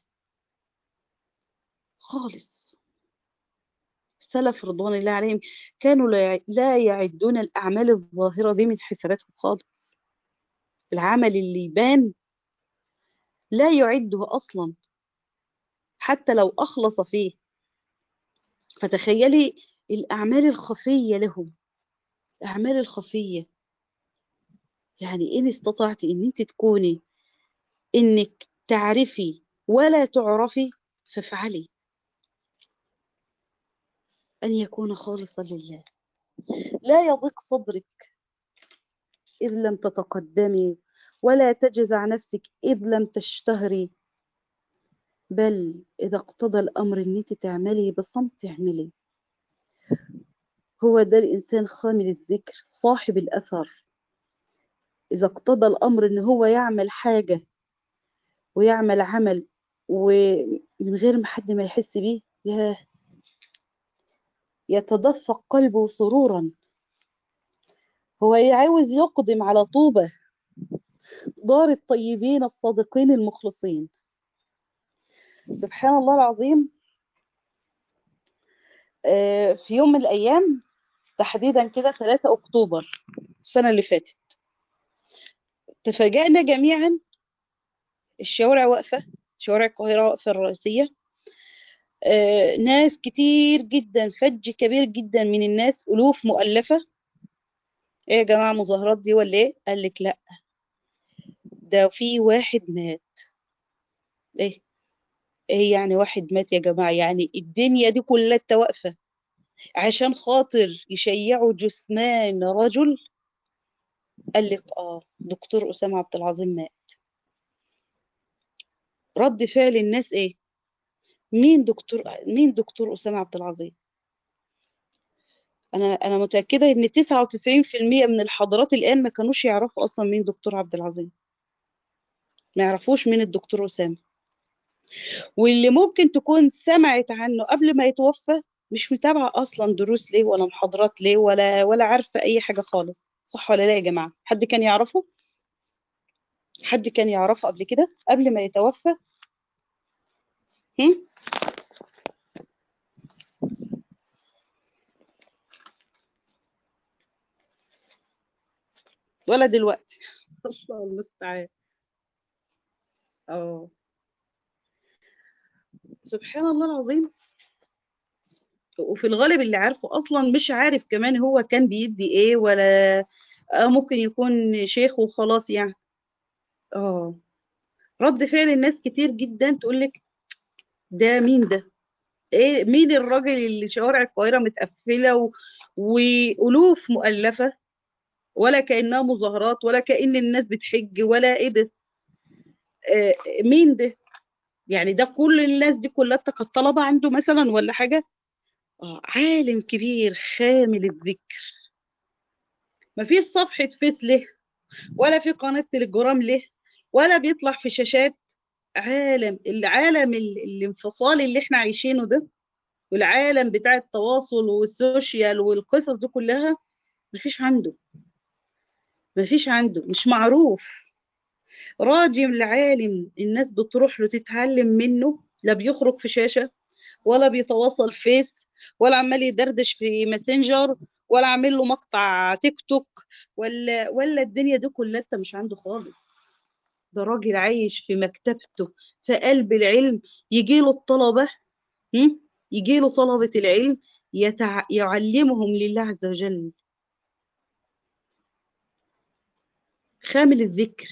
Speaker 1: خالص السلف رضوان الله عليهم كانوا لا يعدون الأعمال الظاهرة دي من حساباتهم خالص العمل اللي يبان لا يعده أصلا حتى لو أخلص فيه فتخيلي الأعمال الخفية لهم الأعمال الخفية يعني إن استطعت إن أنت تكوني إنك تعرفي ولا تعرفي فافعلي أن يكون خالصا لله لا يضيق صدرك إذ لم تتقدمي ولا تجزع نفسك إذ لم تشتهري بل إذا اقتضى الأمر إن أنت تعملي بصمت اعملي هو ده الإنسان خامل الذكر صاحب الأثر إذا اقتضى الأمر إن هو يعمل حاجة ويعمل عمل ومن غير ما حد ما يحس بيه ياه يتدفق قلبه سرورا هو عاوز يقدم على طوبة دار الطيبين الصادقين المخلصين سبحان الله العظيم في يوم من الأيام تحديدا كده 3 أكتوبر السنة اللي فاتت تفاجأنا جميعا الشوارع واقفة شوارع القاهرة واقفة الرئيسية آه، ناس كتير جدا فج كبير جدا من الناس ألوف مؤلفة ايه يا جماعة مظاهرات دي ولا ايه قال لك لا ده في واحد مات ايه ايه يعني واحد مات يا جماعة يعني الدنيا دي كلها واقفة عشان خاطر يشيعوا جثمان رجل قال لك اه دكتور أسامة عبد العظيم مات رد فعل الناس ايه مين دكتور مين دكتور أسامة عبد العظيم انا انا متأكدة ان 99% من الحضارات الآن ما كانوش يعرفوا اصلا مين دكتور عبد العظيم ما يعرفوش مين الدكتور أسامة واللي ممكن تكون سمعت عنه قبل ما يتوفى مش متابعة أصلا دروس ليه ولا محاضرات ليه ولا ولا عارفة أي حاجة خالص صح ولا لا يا جماعة حد كان يعرفه حد كان يعرفه قبل كده قبل ما يتوفى هم؟ ولا دلوقتي الله المستعان اه سبحان الله العظيم وفي الغالب اللي عارفه اصلا مش عارف كمان هو كان بيدي ايه ولا آه ممكن يكون شيخ وخلاص يعني اه رد فعل الناس كتير جدا تقول لك ده مين ده ايه مين الراجل اللي شوارع القاهره متقفله و... والوف مؤلفه ولا كانها مظاهرات ولا كان الناس بتحج ولا ايه ده آه مين ده يعني ده كل الناس دي كلها كانت طلبه عنده مثلا ولا حاجه اه عالم كبير خامل الذكر ما فيش صفحه فيس له ولا في قناه تليجرام له ولا بيطلع في شاشات عالم العالم الانفصال اللي احنا عايشينه ده والعالم بتاع التواصل والسوشيال والقصص دي كلها مفيش عنده مفيش عنده مش معروف راجل العالم الناس بتروح له تتعلم منه لا بيخرج في شاشة ولا بيتواصل فيس ولا عمال يدردش في ماسنجر ولا عامل له مقطع تيك توك ولا ولا الدنيا دي كلها مش عنده خالص ده راجل عايش في مكتبته في قلب العلم يجي له الطلبة يجي له طلبة العلم يتع... يعلمهم لله عز وجل خامل الذكر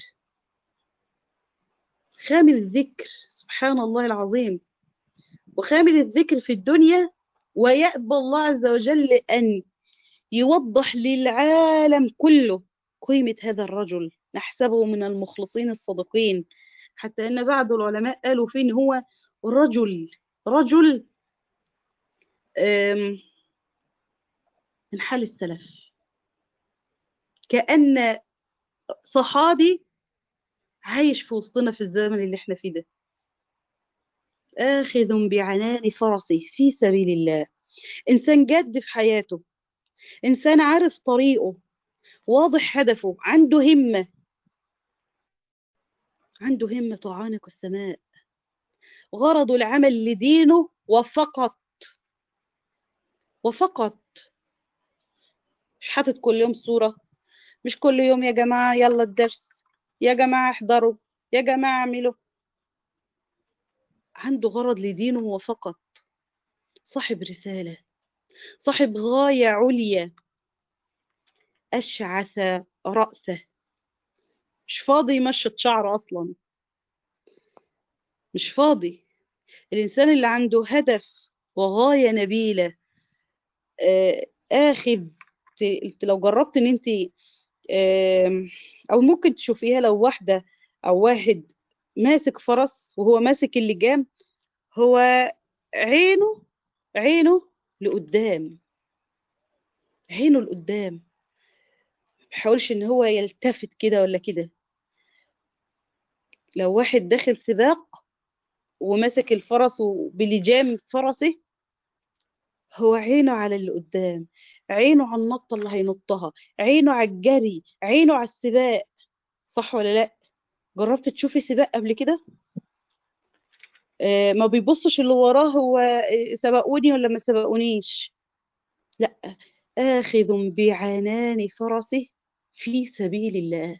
Speaker 1: خامل الذكر سبحان الله العظيم وخامل الذكر في الدنيا ويأبى الله عز وجل أن يوضح للعالم كله قيمة هذا الرجل نحسبه من المخلصين الصادقين حتى أن بعض العلماء قالوا فيه إن هو رجل رجل من حال السلف كأن صحابي عايش في وسطنا في الزمن اللي احنا فيه ده آخذ بعنان فرسه في سبيل الله إنسان جد في حياته إنسان عارف طريقه واضح هدفه عنده همة عنده همة تعانق السماء غرض العمل لدينه وفقط وفقط مش حاطط كل يوم صورة مش كل يوم يا جماعة يلا الدرس يا جماعة احضروا يا جماعة اعملوا عنده غرض لدينه وفقط صاحب رسالة صاحب غاية عليا أشعث رأسه مش فاضي يمشط شعره أصلا مش فاضي الإنسان اللي عنده هدف وغاية نبيلة آه، اخذ ت- لو جربت ان انت آم، او ممكن تشوفيها لو واحدة او واحد ماسك فرس وهو ماسك اللجام هو عينه عينه لقدام عينه لقدام ما بيحاولش ان هو يلتفت كده ولا كده لو واحد داخل سباق وماسك الفرس بلجام فرسه هو عينه على اللي قدام عينه على النطة اللي هينطها عينه على الجري عينه على السباق صح ولا لا جربت تشوفي سباق قبل كده آه، ما بيبصش اللي وراه هو آه، سبقوني ولا ما سبقونيش لا آخذ بعنان فرسه في سبيل الله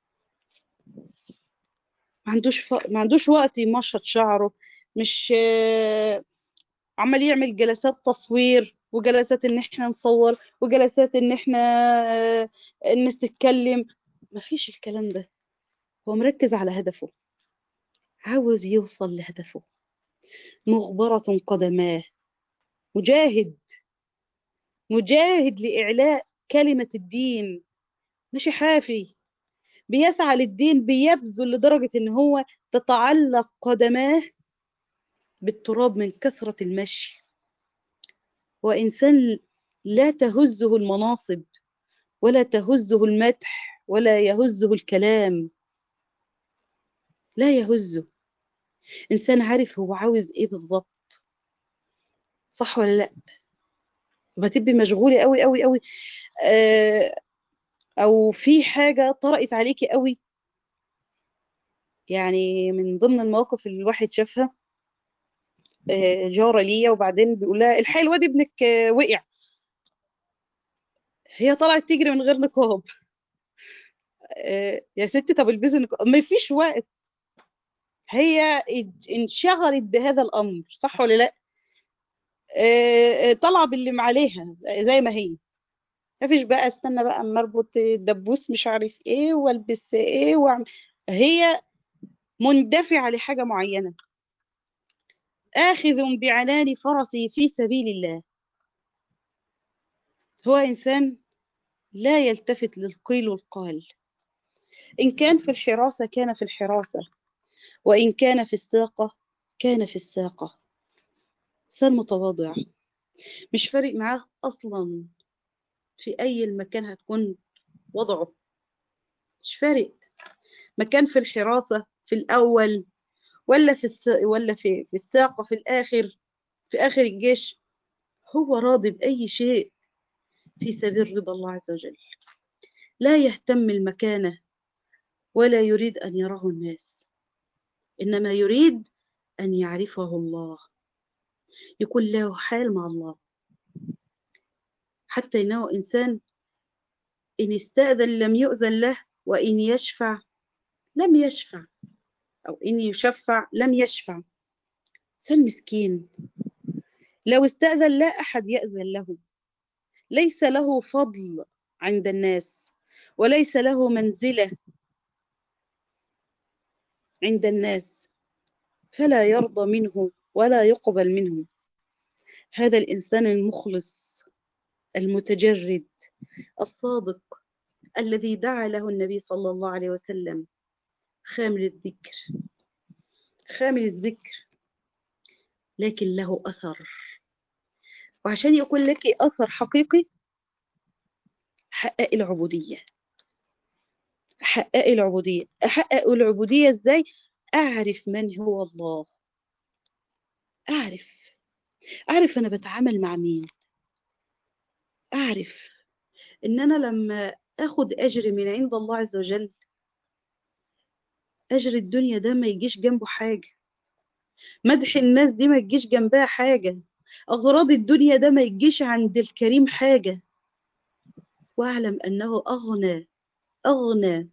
Speaker 1: ما عندوش ف... ما عندوش وقت يمشط شعره مش آه، عمال يعمل جلسات تصوير وجلسات ان احنا نصور وجلسات ان احنا آه، الناس تتكلم مفيش الكلام ده هو مركز على هدفه عاوز يوصل لهدفه مغبرة قدماه مجاهد مجاهد لإعلاء كلمة الدين مش حافي بيسعى للدين بيبذل لدرجة ان هو تتعلق قدماه بالتراب من كثرة المشي وإنسان لا تهزه المناصب ولا تهزه المدح ولا يهزه الكلام لا يهزه إنسان عارف هو عاوز إيه بالظبط صح ولا لأ بتبقي مشغولة قوي قوي قوي آه، أو في حاجة طرقت عليكي قوي يعني من ضمن المواقف اللي الواحد شافها آه، جارة ليا وبعدين بيقول لها الحقي الواد ابنك آه، وقع هي طلعت تجري من غير نقاب آه، يا ستي طب البسي نقاب ما فيش وقت هي انشغلت بهذا الأمر صح ولا لا آه، آه، طالعة باللي معليها زي ما هي مفيش بقى استنى بقى اما اربط دبوس مش عارف ايه والبس ايه واعمل هي مندفعة لحاجة معينة آخذ بعنان فرسي في سبيل الله هو إنسان لا يلتفت للقيل والقال إن كان في الحراسة كان في الحراسة وإن كان في الساقة كان في الساقة إنسان متواضع مش فارق معاه أصلا في أي المكان هتكون وضعه مش فارق مكان في الحراسة في الأول ولا في الس... ولا في في الساقة في الآخر في آخر الجيش هو راضي بأي شيء في سبيل رضا الله عز وجل لا يهتم المكانة ولا يريد أن يراه الناس إنما يريد أن يعرفه الله يكون له حال مع الله حتى إنه إنسان إن استأذن لم يؤذن له وإن يشفع لم يشفع أو إن يشفع لم يشفع إنسان مسكين لو استأذن لا أحد يأذن له ليس له فضل عند الناس وليس له منزلة عند الناس فلا يرضى منه ولا يقبل منه هذا الإنسان المخلص المتجرد الصادق الذي دعا له النبي صلى الله عليه وسلم خامل الذكر خامل الذكر لكن له أثر وعشان يكون لك أثر حقيقي حقق العبودية حقق العبودية أحقق العبودية إزاي أعرف من هو الله أعرف أعرف أنا بتعامل مع مين أعرف إن أنا لما أخد أجر من عند الله عز وجل أجر الدنيا ده ما يجيش جنبه حاجة مدح الناس دي ما يجيش جنبها حاجة أغراض الدنيا ده ما يجيش عند الكريم حاجة واعلم أنه أغنى أغنى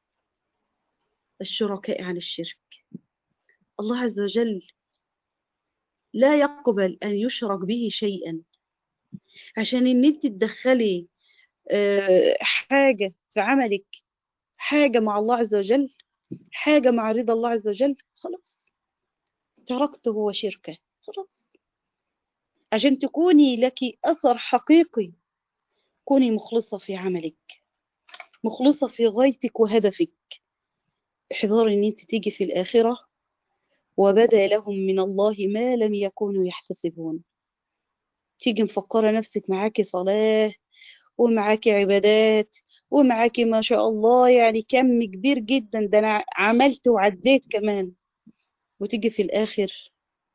Speaker 1: الشركاء عن الشرك الله عز وجل لا يقبل أن يشرك به شيئا عشان ان انت تدخلي حاجة في عملك حاجة مع الله عز وجل حاجة مع رضا الله عز وجل خلاص تركته وشركه خلاص عشان تكوني لك أثر حقيقي كوني مخلصة في عملك مخلصة في غايتك وهدفك احذري ان انت تيجي في الآخرة وبدا لهم من الله ما لم يكونوا يحتسبون تيجي مفكرة نفسك معاكي صلاة ومعاكي عبادات ومعاكي ما شاء الله يعني كم كبير جدا ده انا عملت وعديت كمان وتيجي في الآخر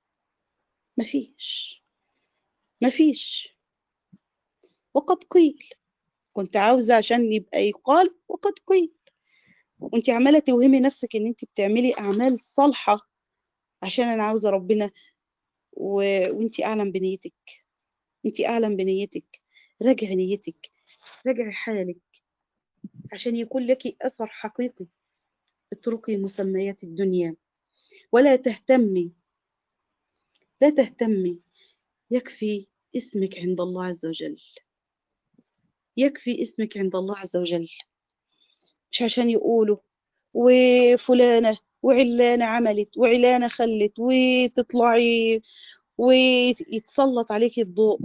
Speaker 1: مفيش مفيش وقد قيل كنت عاوزة عشان يبقى يقال وقد قيل وانت عمالة توهمي نفسك ان انت بتعملي اعمال صالحة عشان انا عاوزة ربنا و... وانت اعلم بنيتك انت اعلم بنيتك راجعي نيتك راجعي حالك عشان يكون لك اثر حقيقي اتركي مسميات الدنيا ولا تهتمي لا تهتمي يكفي اسمك عند الله عز وجل يكفي اسمك عند الله عز وجل مش عشان يقولوا وفلانة وعلانة عملت وعلانة خلت وتطلعي ويتسلط عليك الضوء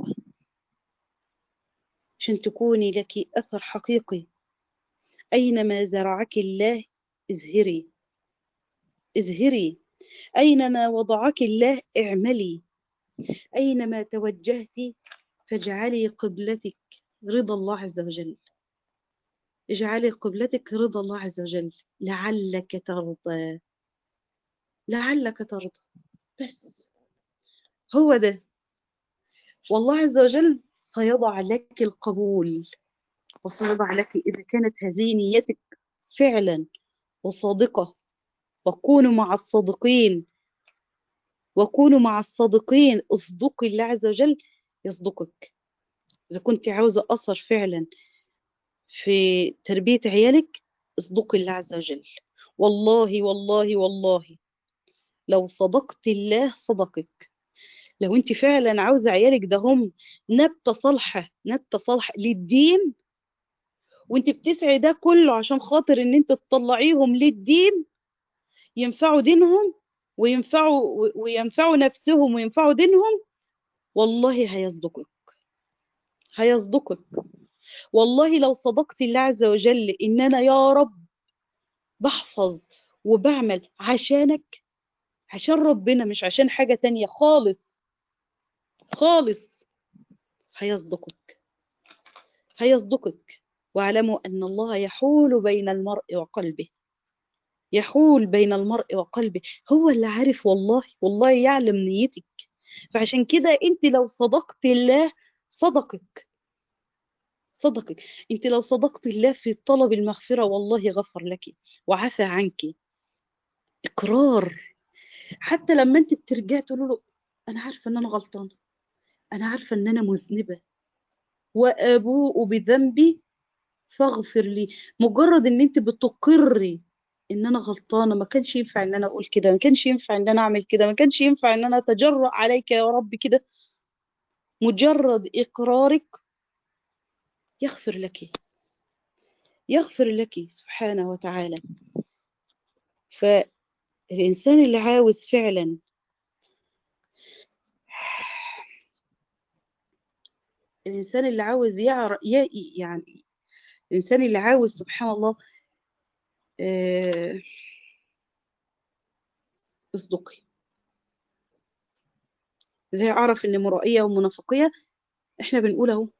Speaker 1: عشان تكوني لك أثر حقيقي أينما زرعك الله ازهري ازهري أينما وضعك الله اعملي أينما توجهت فاجعلي قبلتك رضا الله عز وجل اجعلي قبلتك رضا الله عز وجل لعلك ترضى لعلك ترضى بس هو ده والله عز وجل سيضع لك القبول وسيضع لك إذا كانت هذه نيتك فعلا وصادقة وكونوا مع الصادقين وكونوا مع الصادقين اصدقي الله عز وجل يصدقك إذا كنت عاوزة أثر فعلا في تربية عيالك اصدقي الله عز وجل والله والله والله لو صدقت الله صدقك لو انت فعلا عاوزة عيالك ده هم نبتة صالحة نبتة صالحة للدين وانت بتسعي ده كله عشان خاطر ان انت تطلعيهم للدين ينفعوا دينهم وينفعوا وينفعوا نفسهم وينفعوا دينهم والله هيصدقك هيصدقك والله لو صدقت الله عز وجل ان انا يا رب بحفظ وبعمل عشانك عشان ربنا مش عشان حاجة تانية خالص خالص هيصدقك هيصدقك واعلموا أن الله يحول بين المرء وقلبه يحول بين المرء وقلبه هو اللي عارف والله والله يعلم نيتك فعشان كده انت لو صدقت الله صدقك صدقك انت لو صدقت الله في طلب المغفرة والله غفر لك وعفى عنك اقرار حتى لما انت بترجعي تقول له انا عارفه ان انا غلطانه انا عارفه ان انا مذنبه وابوء بذنبي فاغفر لي مجرد ان انت بتقري ان انا غلطانه ما كانش ينفع ان انا اقول كده ما كانش ينفع ان انا اعمل كده ما كانش ينفع ان انا اتجرأ عليك يا رب كده مجرد اقرارك يغفر لك يغفر لك سبحانه وتعالى فالإنسان اللي عاوز فعلا الإنسان اللي عاوز يعرف يعني الإنسان اللي عاوز سبحان الله آه، اصدقي ازاي اعرف ان مرائية ومنافقية احنا بنقول اهو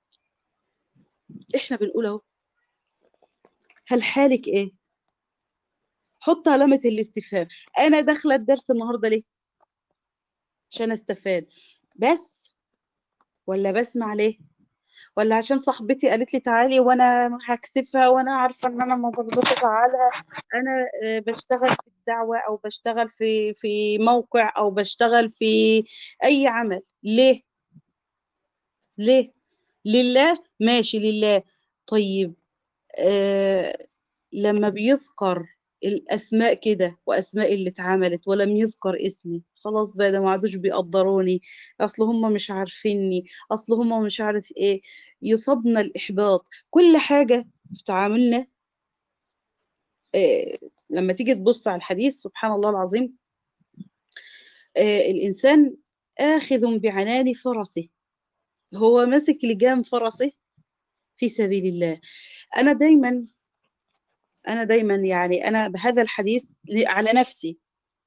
Speaker 1: احنا بنقول اهو هل حالك ايه حط علامة الاستفهام انا داخلة الدرس النهاردة ليه عشان استفاد بس ولا بسمع ليه ولا عشان صاحبتي قالت لي تعالي وانا هكسفها وانا عارفه ان انا ما برضاش ازعلها انا آه، بشتغل في الدعوه او بشتغل في في موقع او بشتغل في اي عمل ليه ليه لله ماشي لله طيب آه لما بيذكر الاسماء كده واسماء اللي اتعملت ولم يذكر اسمي خلاص بقى ده ما عادوش بيقدروني اصل هم مش عارفيني اصل هم مش عارف ايه يصابنا الاحباط كل حاجه في تعاملنا آه لما تيجي تبص على الحديث سبحان الله العظيم آه الانسان آخذ بعنان فرسه هو ماسك لجام فرسه في سبيل الله أنا دايما أنا دايما يعني أنا بهذا الحديث على نفسي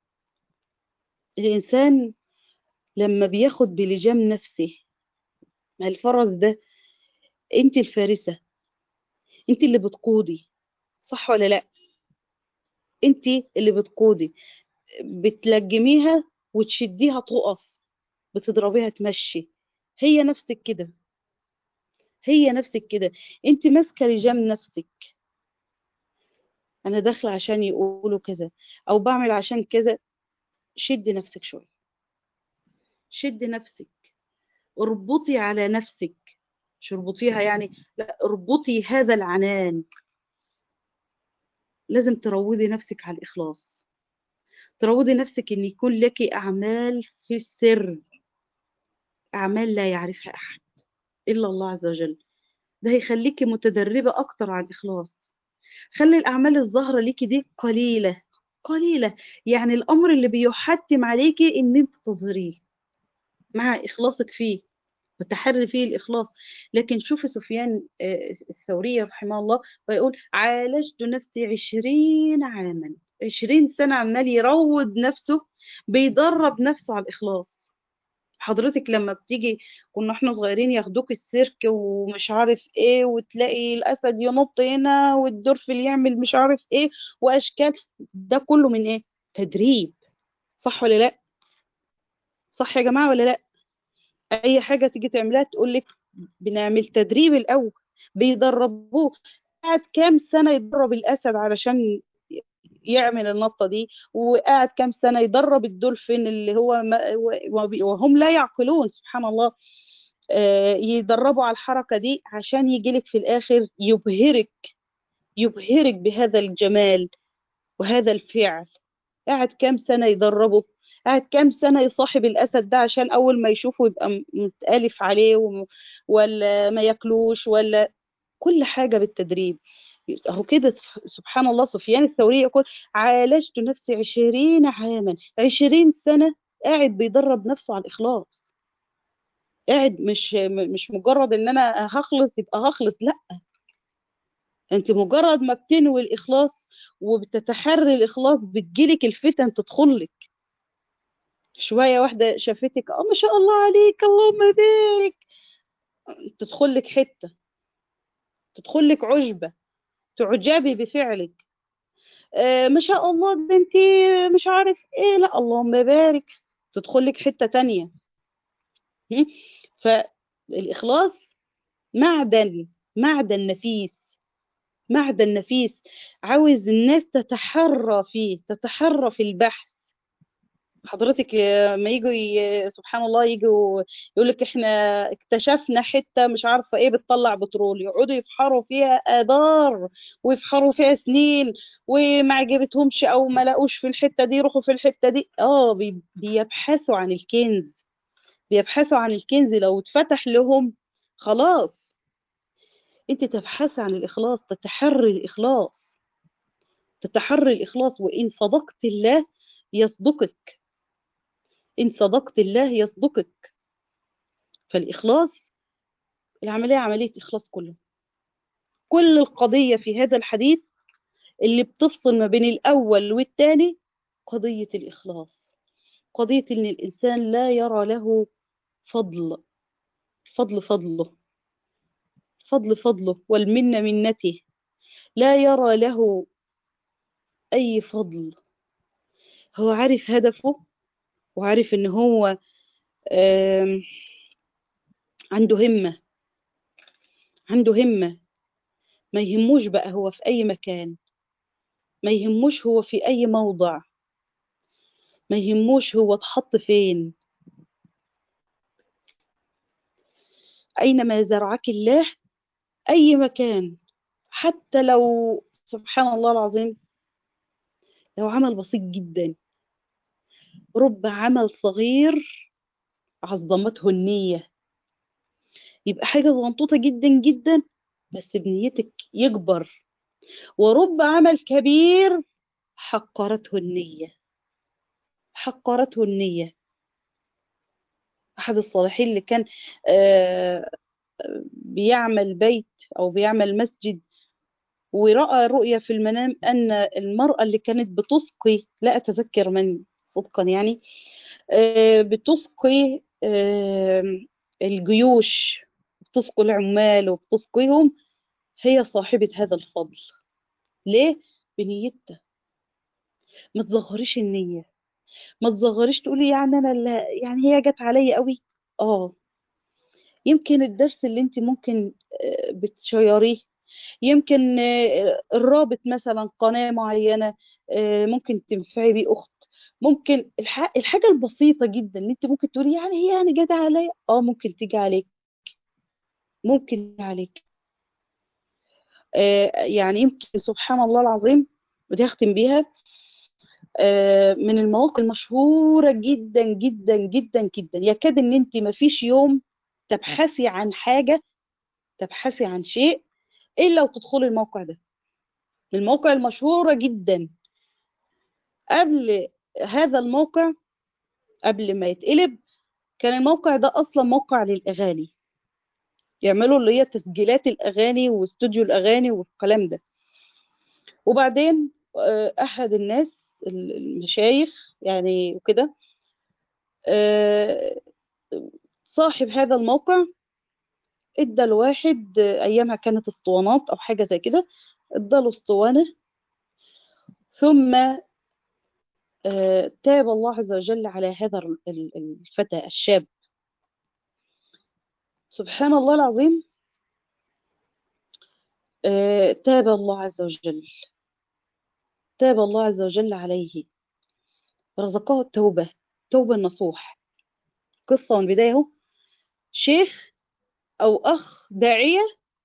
Speaker 1: الإنسان لما بياخد بلجام نفسه الفرس ده انت الفارسة انت اللي بتقودي صح ولا لا انت اللي بتقودي بتلجميها وتشديها تقف بتضربيها تمشي هي نفسك كده هي نفسك كده انت ماسكه لجام نفسك انا داخله عشان يقولوا كذا او بعمل عشان كذا شد نفسك شويه شد نفسك اربطي على نفسك مش اربطيها يعني لا اربطي هذا العنان لازم تروضي نفسك على الإخلاص تروضي نفسك إن يكون لك أعمال في السر أعمال لا يعرفها أحد إلا الله عز وجل ده هيخليكي متدربة أكتر على الإخلاص خلي الأعمال الظاهرة ليكي دي قليلة قليلة يعني الأمر اللي بيحتم عليكي إن أنت تظهريه مع إخلاصك فيه وتحري فيه الإخلاص لكن شوفي سفيان الثوري رحمه الله ويقول عالجت نفسي عشرين عاما عشرين سنة عمال يروض نفسه بيدرب نفسه على الإخلاص حضرتك لما بتيجي كنا احنا صغيرين ياخدوك السيرك ومش عارف ايه وتلاقي الاسد ينط هنا والدرفل يعمل مش عارف ايه واشكال ده كله من ايه تدريب صح ولا لا صح يا جماعه ولا لا اي حاجه تيجي تعملها تقول لك بنعمل تدريب الاول بيدربوه قعد كام سنه يدرب الاسد علشان يعمل النطه دي وقعد كام سنه يدرب الدولفين اللي هو ما وهم لا يعقلون سبحان الله يدربوا على الحركه دي عشان يجيلك في الاخر يبهرك يبهرك بهذا الجمال وهذا الفعل قعد كام سنه يدربه قعد كام سنة يصاحب الأسد ده عشان أول ما يشوفه يبقى متألف عليه و... ولا ما ياكلوش ولا كل حاجة بالتدريب أهو كده سبحان الله سفيان الثوري يقول عالجت نفسي عشرين عاما عشرين سنة قاعد بيدرب نفسه على الإخلاص قاعد مش مش مجرد ان انا هخلص يبقى هخلص لا انت مجرد ما بتنوي الاخلاص وبتتحري الاخلاص بتجيلك الفتن تدخلك شوية واحدة شافتك اه ما شاء الله عليك اللهم بارك تدخل لك حتة تدخل لك عجبة تعجبي بفعلك آه ما شاء الله ده انت مش عارف ايه لا اللهم بارك تدخل لك حتة تانية فالإخلاص معدن معدن نفيس معدن نفيس عاوز الناس تتحرى فيه تتحرى في البحث حضرتك ما يجوا سبحان الله يجوا يقول لك احنا اكتشفنا حته مش عارفه ايه بتطلع بترول يقعدوا يفحروا فيها اذار ويفحروا فيها سنين وما عجبتهمش او ما لقوش في الحته دي يروحوا في الحته دي اه بيبحثوا عن الكنز بيبحثوا عن الكنز لو اتفتح لهم خلاص انت تبحث عن الاخلاص تتحري الاخلاص تتحري الاخلاص وان صدقت الله يصدقك إن صدقت الله يصدقك فالإخلاص العملية عملية إخلاص كله كل القضية في هذا الحديث اللي بتفصل ما بين الأول والثاني قضية الإخلاص قضية إن الإنسان لا يرى له فضل فضل فضله فضل فضله والمنة منته لا يرى له أي فضل هو عارف هدفه وعارف ان هو عنده همة عنده همة ما يهموش بقى هو في أي مكان ما يهموش هو في أي موضع ما يهموش هو اتحط فين أينما زرعك الله أي مكان حتى لو سبحان الله العظيم لو عمل بسيط جدا رب عمل صغير عظمته النية يبقى حاجة صغنطوطة جدا جدا بس بنيتك يكبر ورب عمل كبير حقرته النية حقرته النية أحد الصالحين اللي كان آه، بيعمل بيت أو بيعمل مسجد ورأى رؤية في المنام أن المرأة اللي كانت بتسقي لا أتذكر من صدقا يعني آه، بتسقي آه، الجيوش بتسقي العمال وبتسقيهم هي صاحبة هذا الفضل ليه؟ بنيتها ما تصغريش النية ما تصغريش تقولي يعني أنا لا يعني هي جت عليا قوي اه يمكن الدرس اللي انت ممكن آه، بتشيريه يمكن آه، الرابط مثلا قناة معينة آه، ممكن تنفعي بيه أخت ممكن الح- الحاجة البسيطة جدا اللي انت ممكن تقولي يعني هي يعني جت عليا اه ممكن تيجي عليك ممكن تيجي عليك آه، يعني يمكن سبحان الله العظيم ودي هختم بيها آه، من المواقف المشهورة جدا جدا جدا جدا يكاد ان انت ما فيش يوم تبحثي عن حاجة تبحثي عن شيء الا وتدخلي الموقع ده الموقع المشهورة جدا قبل هذا الموقع قبل ما يتقلب كان الموقع ده اصلا موقع للاغاني يعملوا اللي هي تسجيلات الاغاني واستوديو الاغاني والكلام ده وبعدين آه، احد الناس المشايخ يعني وكده آه، صاحب هذا الموقع ادى الواحد آه، ايامها كانت اسطوانات او حاجه زي كده اداله اسطوانه ثم آه، تاب الله عز وجل على هذا ال- ال- الفتى الشاب سبحان الله العظيم آه، تاب الله عز وجل تاب الله عز وجل عليه رزقه التوبة توبة نصوح قصة من بداية اهو شيخ أو أخ داعية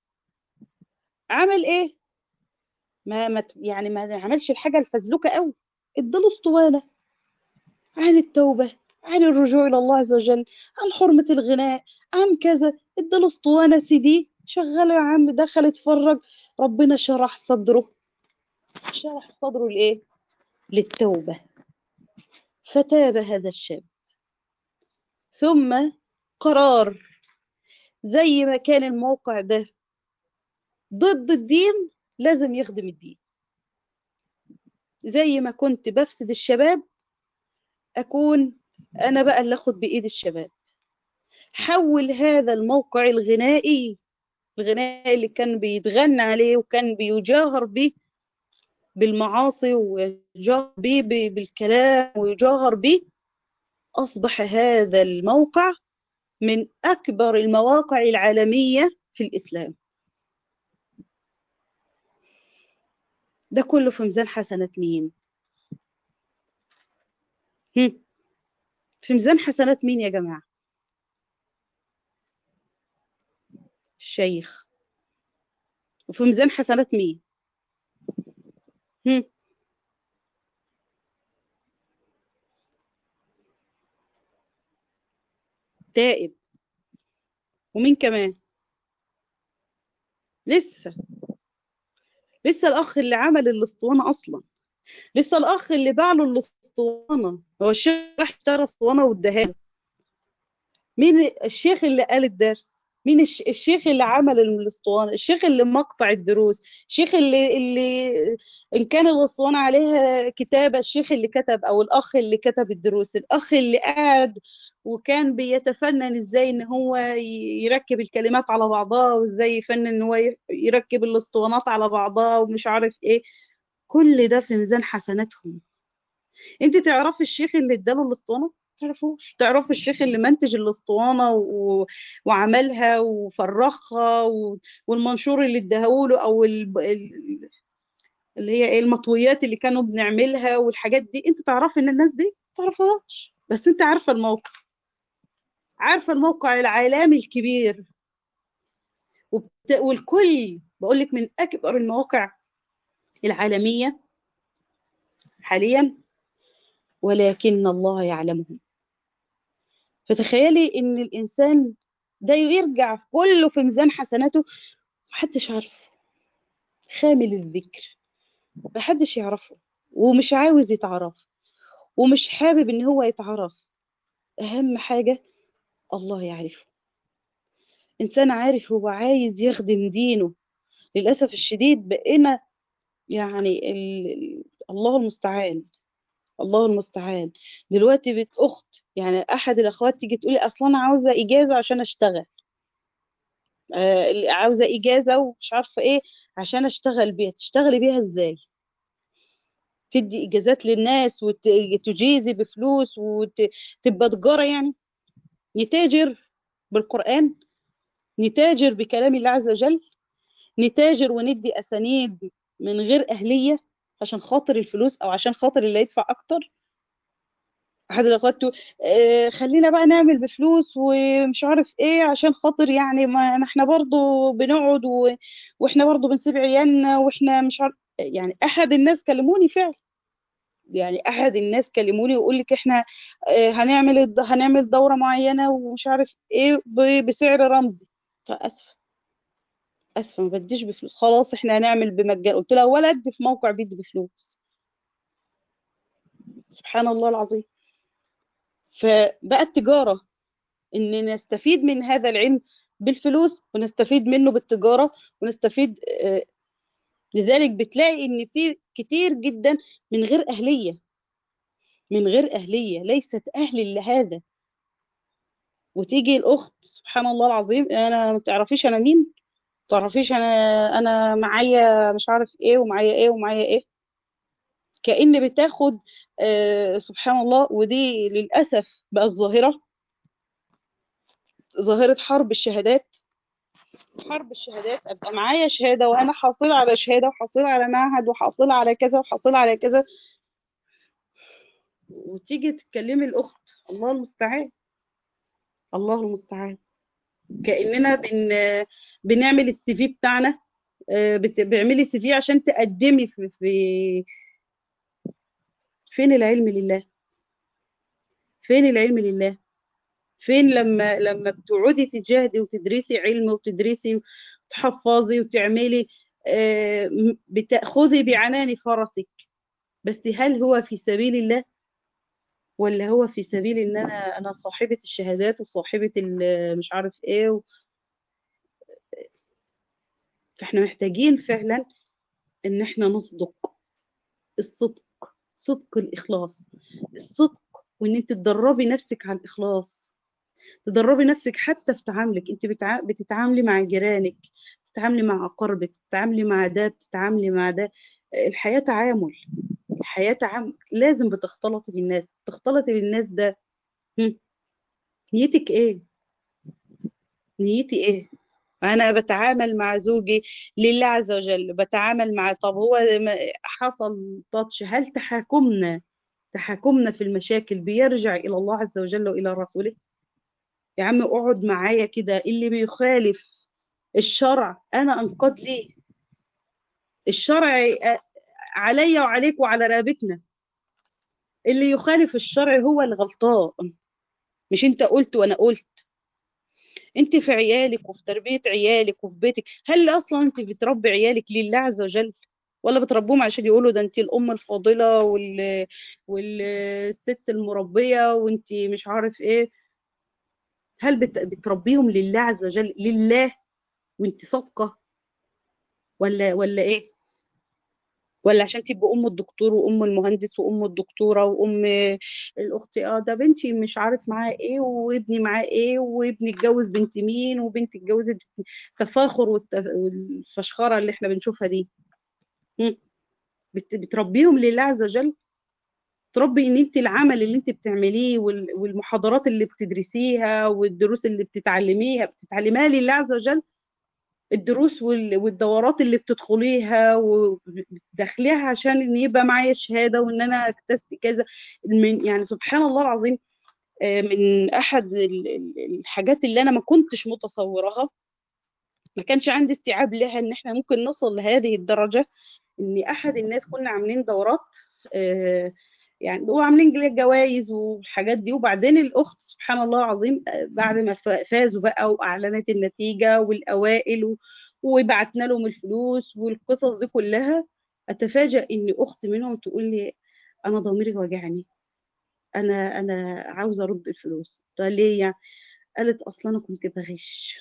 Speaker 1: عمل إيه؟ ما ما ت- يعني ما عملش الحاجة الفزلكة قوي اداله اسطوانة عن التوبة عن الرجوع إلى الله عز وجل عن حرمة الغناء عن كذا اداله اسطوانة سي دي شغله يا عم دخل اتفرج ربنا شرح صدره شرح صدره لإيه؟ للتوبة فتاب هذا الشاب ثم قرار زي ما كان الموقع ده ضد الدين لازم يخدم الدين زي ما كنت بفسد الشباب أكون أنا بقى اللي أخد بإيد الشباب حول هذا الموقع الغنائي الغنائي اللي كان بيتغنى عليه وكان بيجاهر به بالمعاصي ويجاهر به ب- بالكلام ويجاهر به أصبح هذا الموقع من أكبر المواقع العالمية في الإسلام ده كله في ميزان حسنات مين؟ هم؟ في ميزان حسنات مين يا جماعة؟ الشيخ وفي ميزان حسنات مين؟ هم؟ تائب ومين كمان؟ لسه لسه الأخ اللي عمل الأسطوانة أصلا لسه الأخ اللي باع له الأسطوانة هو الشيخ راح اشترى اسطوانة واداها له مين الشيخ اللي قال الدرس؟ مين الش... الشيخ اللي عمل الاسطوانة الشيخ اللي مقطع الدروس الشيخ اللي اللي إن كان الاسطوانة عليها كتابة الشيخ اللي كتب أو الأخ اللي كتب الدروس الأخ اللي قاعد وكان بيتفنن ازاي ان هو ي- يركب الكلمات على بعضها وازاي يفنن ان هو ي- يركب الاسطوانات على بعضها ومش عارف ايه كل ده في ميزان حسناتهم انت تعرفي الشيخ اللي اداله الاسطوانه تعرفوش تعرفي الشيخ اللي منتج الاسطوانه و... وعملها وفرخها و... والمنشور اللي اداهوله او ال... ال- اللي هي ايه المطويات اللي كانوا بنعملها والحاجات دي انت تعرفي ان الناس دي تعرفهاش بس انت عارفه الموقع عارفه الموقع العالمي الكبير وبت... والكل بقول لك من اكبر المواقع العالميه حاليا ولكن الله يعلمهم فتخيلي ان الانسان ده يرجع كله في ميزان حسناته محدش عارفه خامل الذكر محدش يعرفه ومش عاوز يتعرف ومش حابب ان هو يتعرف اهم حاجة الله يعرفه إنسان عارف هو عايز يخدم دينه للأسف الشديد بقينا يعني ال... الله المستعان الله المستعان دلوقتي بنت أخت يعني أحد الأخوات تيجي تقولي أصلا أنا عاوزة إجازة عشان أشتغل آه عاوزة إجازة ومش عارفة إيه عشان أشتغل بيها تشتغلي بيها إزاي تدي إجازات للناس وتجيزي بفلوس وتبقى تجارة يعني نتاجر بالقرآن نتاجر بكلام الله عز وجل نتاجر وندي أسانيد من غير أهلية عشان خاطر الفلوس أو عشان خاطر اللي يدفع أكتر أحد الأخوات آه خلينا بقى نعمل بفلوس ومش عارف إيه عشان خاطر يعني ما إحنا برضو بنقعد و... وإحنا برضو بنسيب عيالنا وإحنا مش عارف يعني أحد الناس كلموني فعلا يعني احد الناس كلموني ويقول لك احنا هنعمل هنعمل دوره معينه ومش عارف ايه بسعر رمزي فاسف اسف ما بديش بفلوس خلاص احنا هنعمل بمجان قلت لها ولا ادي في موقع بيدي بفلوس سبحان الله العظيم فبقت تجاره ان نستفيد من هذا العلم بالفلوس ونستفيد منه بالتجاره ونستفيد لذلك بتلاقي ان في كتير جدا من غير اهليه من غير اهليه ليست اهل لهذا وتيجي الاخت سبحان الله العظيم انا ما تعرفيش انا مين تعرفيش انا انا معايا مش عارف ايه ومعايا ايه ومعايا ايه كأن بتاخد آه سبحان الله ودي للأسف بقت ظاهرة ظاهرة حرب الشهادات حرب الشهادات ابقى معايا شهاده وانا حاصله على شهاده وحاصله على معهد وحاصله على كذا وحاصله على كذا وتيجي تتكلمي الاخت الله المستعان الله المستعان كاننا بن بنعمل السي في بتاعنا بتعملي سي في عشان تقدمي في, في فين العلم لله فين العلم لله فين لما لما بتقعدي تجاهدي وتدرسي علم وتدرسي وتحفظي وتعملي بتاخذي بعنان فرسك بس هل هو في سبيل الله ولا هو في سبيل ان انا انا صاحبه الشهادات وصاحبه مش عارف ايه و... فاحنا محتاجين فعلا ان احنا نصدق الصدق صدق الاخلاص الصدق وان انت تدربي نفسك على الاخلاص تدربي نفسك حتى في تعاملك انت بتع... بتتعاملي مع جيرانك بتتعاملي مع اقاربك بتتعاملي مع ده بتتعاملي مع ده الحياه تعامل الحياه تعامل لازم بتختلطي بالناس تختلطي بالناس ده هم. نيتك ايه نيتي ايه انا بتعامل مع زوجي لله عز وجل بتعامل مع طب هو حصل تاتش هل تحاكمنا تحاكمنا في المشاكل بيرجع الى الله عز وجل والى رسوله يا عم اقعد معايا كده اللي بيخالف الشرع انا انقض ليه الشرع عليا وعليك وعلى رقبتنا اللي يخالف الشرع هو الغلطان مش انت قلت وانا قلت انت في عيالك وفي تربية عيالك وفي بيتك هل اصلا انت بتربي عيالك لله عز وجل ولا بتربوهم عشان يقولوا ده انت الام الفاضلة وال... والست المربية وانت مش عارف ايه هل بت... بتربيهم لله عز وجل لله وانت صادقة ولا ولا ايه ولا عشان تبقى ام الدكتور وام المهندس وام الدكتوره وام الاخت اه ده بنتي مش عارف معاه ايه وابني معاه ايه وابني اتجوز بنت مين وبنتي اتجوزت تفاخر والفشخره اللي احنا بنشوفها دي بتربيهم لله عز وجل تربي ان انت العمل اللي انت بتعمليه والمحاضرات اللي بتدرسيها والدروس اللي بتتعلميها بتتعلميها لله عز وجل الدروس والدورات اللي بتدخليها وتدخليها عشان ان يبقى معايا شهاده وان انا اكتسب كذا من يعني سبحان الله العظيم من احد الحاجات اللي انا ما كنتش متصورها ما كانش عندي استيعاب لها ان احنا ممكن نصل لهذه الدرجه ان احد الناس كنا عاملين دورات يعني وعاملين جوائز والحاجات دي وبعدين الاخت سبحان الله العظيم بعد ما فازوا بقى واعلنت النتيجه والاوائل وبعتنا لهم الفلوس والقصص دي كلها اتفاجئ ان اخت منهم تقول لي انا ضميري وجعني انا انا عاوزه ارد الفلوس طيب ليه يعني قالت اصلا انا كنت بغش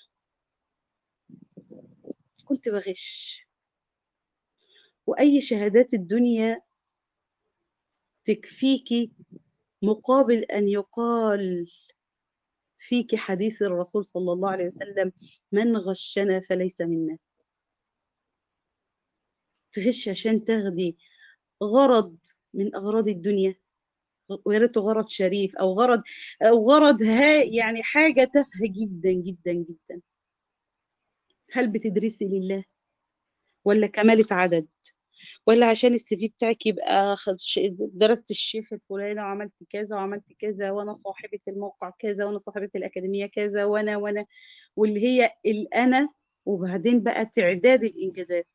Speaker 1: كنت بغش واي شهادات الدنيا تكفيكي مقابل ان يقال فيك حديث الرسول صلى الله عليه وسلم من غشنا فليس منا تغش عشان تاخدي غرض من اغراض الدنيا ويا ريته غرض شريف او غرض او غرض ها يعني حاجه تافهه جدا جدا جدا هل بتدرسي لله ولا كمالة عدد ولا عشان السي في بتاعك يبقى خد ش- درست الشيخ الفلاني وعملت كذا وعملت كذا وانا صاحبة الموقع كذا وانا صاحبة الأكاديمية كذا وانا وانا واللي هي الأنا وبعدين بقى تعداد الإنجازات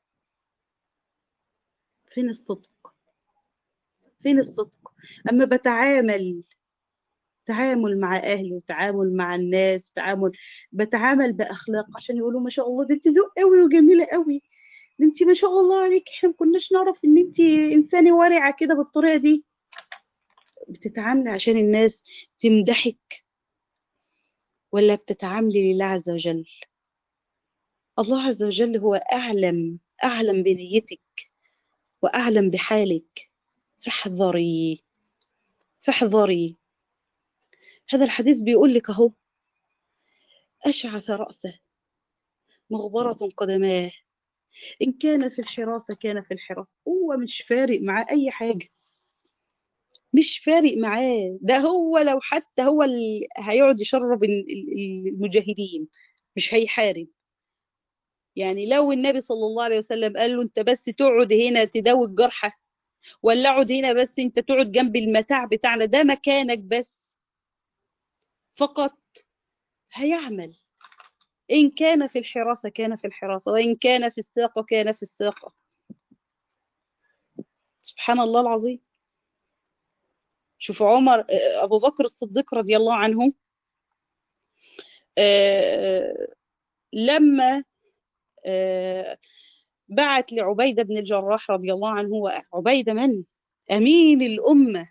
Speaker 1: فين الصدق فين الصدق أما بتعامل تعامل مع أهلي وتعامل مع الناس تعامل بتعامل بأخلاق عشان يقولوا ما شاء الله دي انت ذوق قوي وجميلة قوي ده انت ما شاء الله عليك احنا ما كناش نعرف ان انت انسانة ورعة كده بالطريقة دي بتتعاملي عشان الناس تمدحك ولا بتتعاملي لله عز وجل الله عز وجل هو أعلم أعلم بنيتك وأعلم بحالك فاحذري فاحذري هذا الحديث بيقول لك أهو أشعث رأسه مغبرة قدماه إن كان في الحراسة كان في الحراسة هو مش فارق معاه أي حاجة مش فارق معاه ده هو لو حتى هو اللي هيقعد يشرب ال- ال- المجاهدين مش هيحارب يعني لو النبي صلى الله عليه وسلم قال له انت بس تقعد هنا تداوي الجرحى ولا اقعد هنا بس انت تقعد جنب المتاع بتاعنا ده مكانك بس فقط هيعمل إن كان في الحراسة كان في الحراسة وإن كان في الساقة كان في الساقة سبحان الله العظيم شوف عمر آه، أبو بكر الصديق رضي الله عنه آه، لما آه، بعت لعبيدة بن الجراح رضي الله عنه وعبيدة من أمين الأمة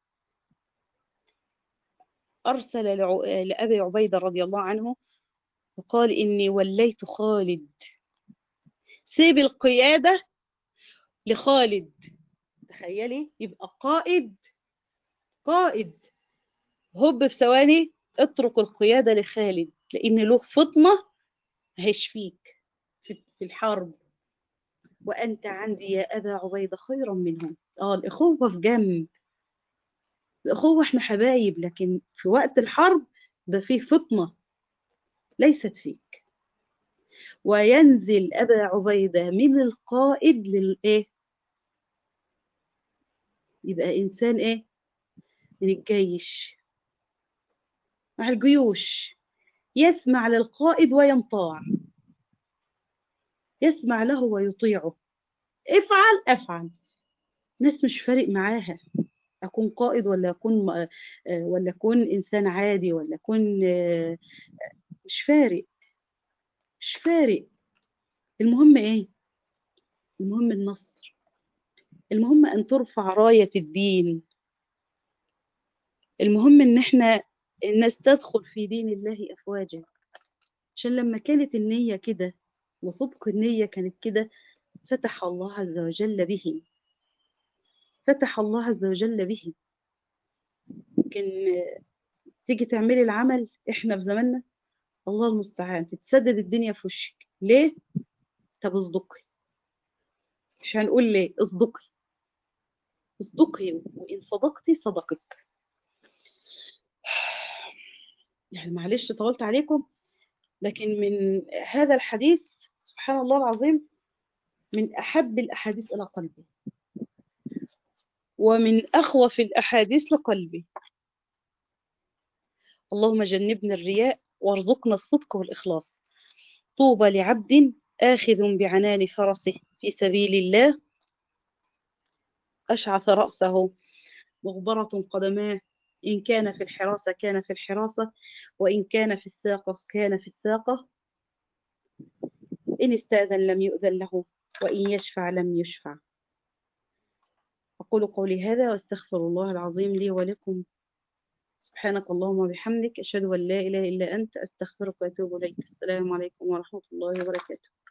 Speaker 1: أرسل لع- لأبي عبيدة رضي الله عنه وقال إني وليت خالد سيب القيادة لخالد تخيلي يبقى قائد قائد هب في ثواني اترك القيادة لخالد لأن له فطنة هيشفيك في في الحرب وأنت عندي يا أبا عبيدة خيرا منهم اه الأخوة في جنب الأخوة احنا حبايب لكن في وقت الحرب ده فيه فطنة ليست فيك وينزل أبا عبيدة من القائد للإيه يبقى إنسان إيه من الجيش مع الجيوش يسمع للقائد وينطاع يسمع له ويطيعه افعل افعل ناس مش فارق معاها اكون قائد ولا اكون آه، ولا اكون انسان عادي ولا اكون آه، مش فارق مش فارق المهم ايه المهم النصر المهم ان ترفع راية الدين المهم ان احنا الناس تدخل في دين الله افواجا عشان لما كانت النية كده وصدق النية كانت كده فتح الله عز وجل به فتح الله عز وجل به لكن تيجي تعملي العمل احنا في زماننا الله المستعان تتسدد الدنيا في وشك ليه طب اصدقي مش هنقول ليه اصدقي اصدقي وان صدقتي صدقك يعني معلش طولت عليكم لكن من هذا الحديث سبحان الله العظيم من احب الاحاديث الى قلبي ومن اخوف الاحاديث لقلبي اللهم جنبنا الرياء وارزقنا الصدق والاخلاص طوبى لعبد آخذ بعنان فرسه في سبيل الله أشعث رأسه مغبرة قدماه إن كان في الحراسة كان في الحراسة وإن كان في الساقة كان في الساقة إن استأذن لم يؤذن له وإن يشفع لم يشفع أقول قولي هذا واستغفر الله العظيم لي ولكم سبحانك اللهم وبحمدك أشهد أن لا إله إلا أنت أستغفرك وأتوب إليك السلام عليكم ورحمة الله وبركاته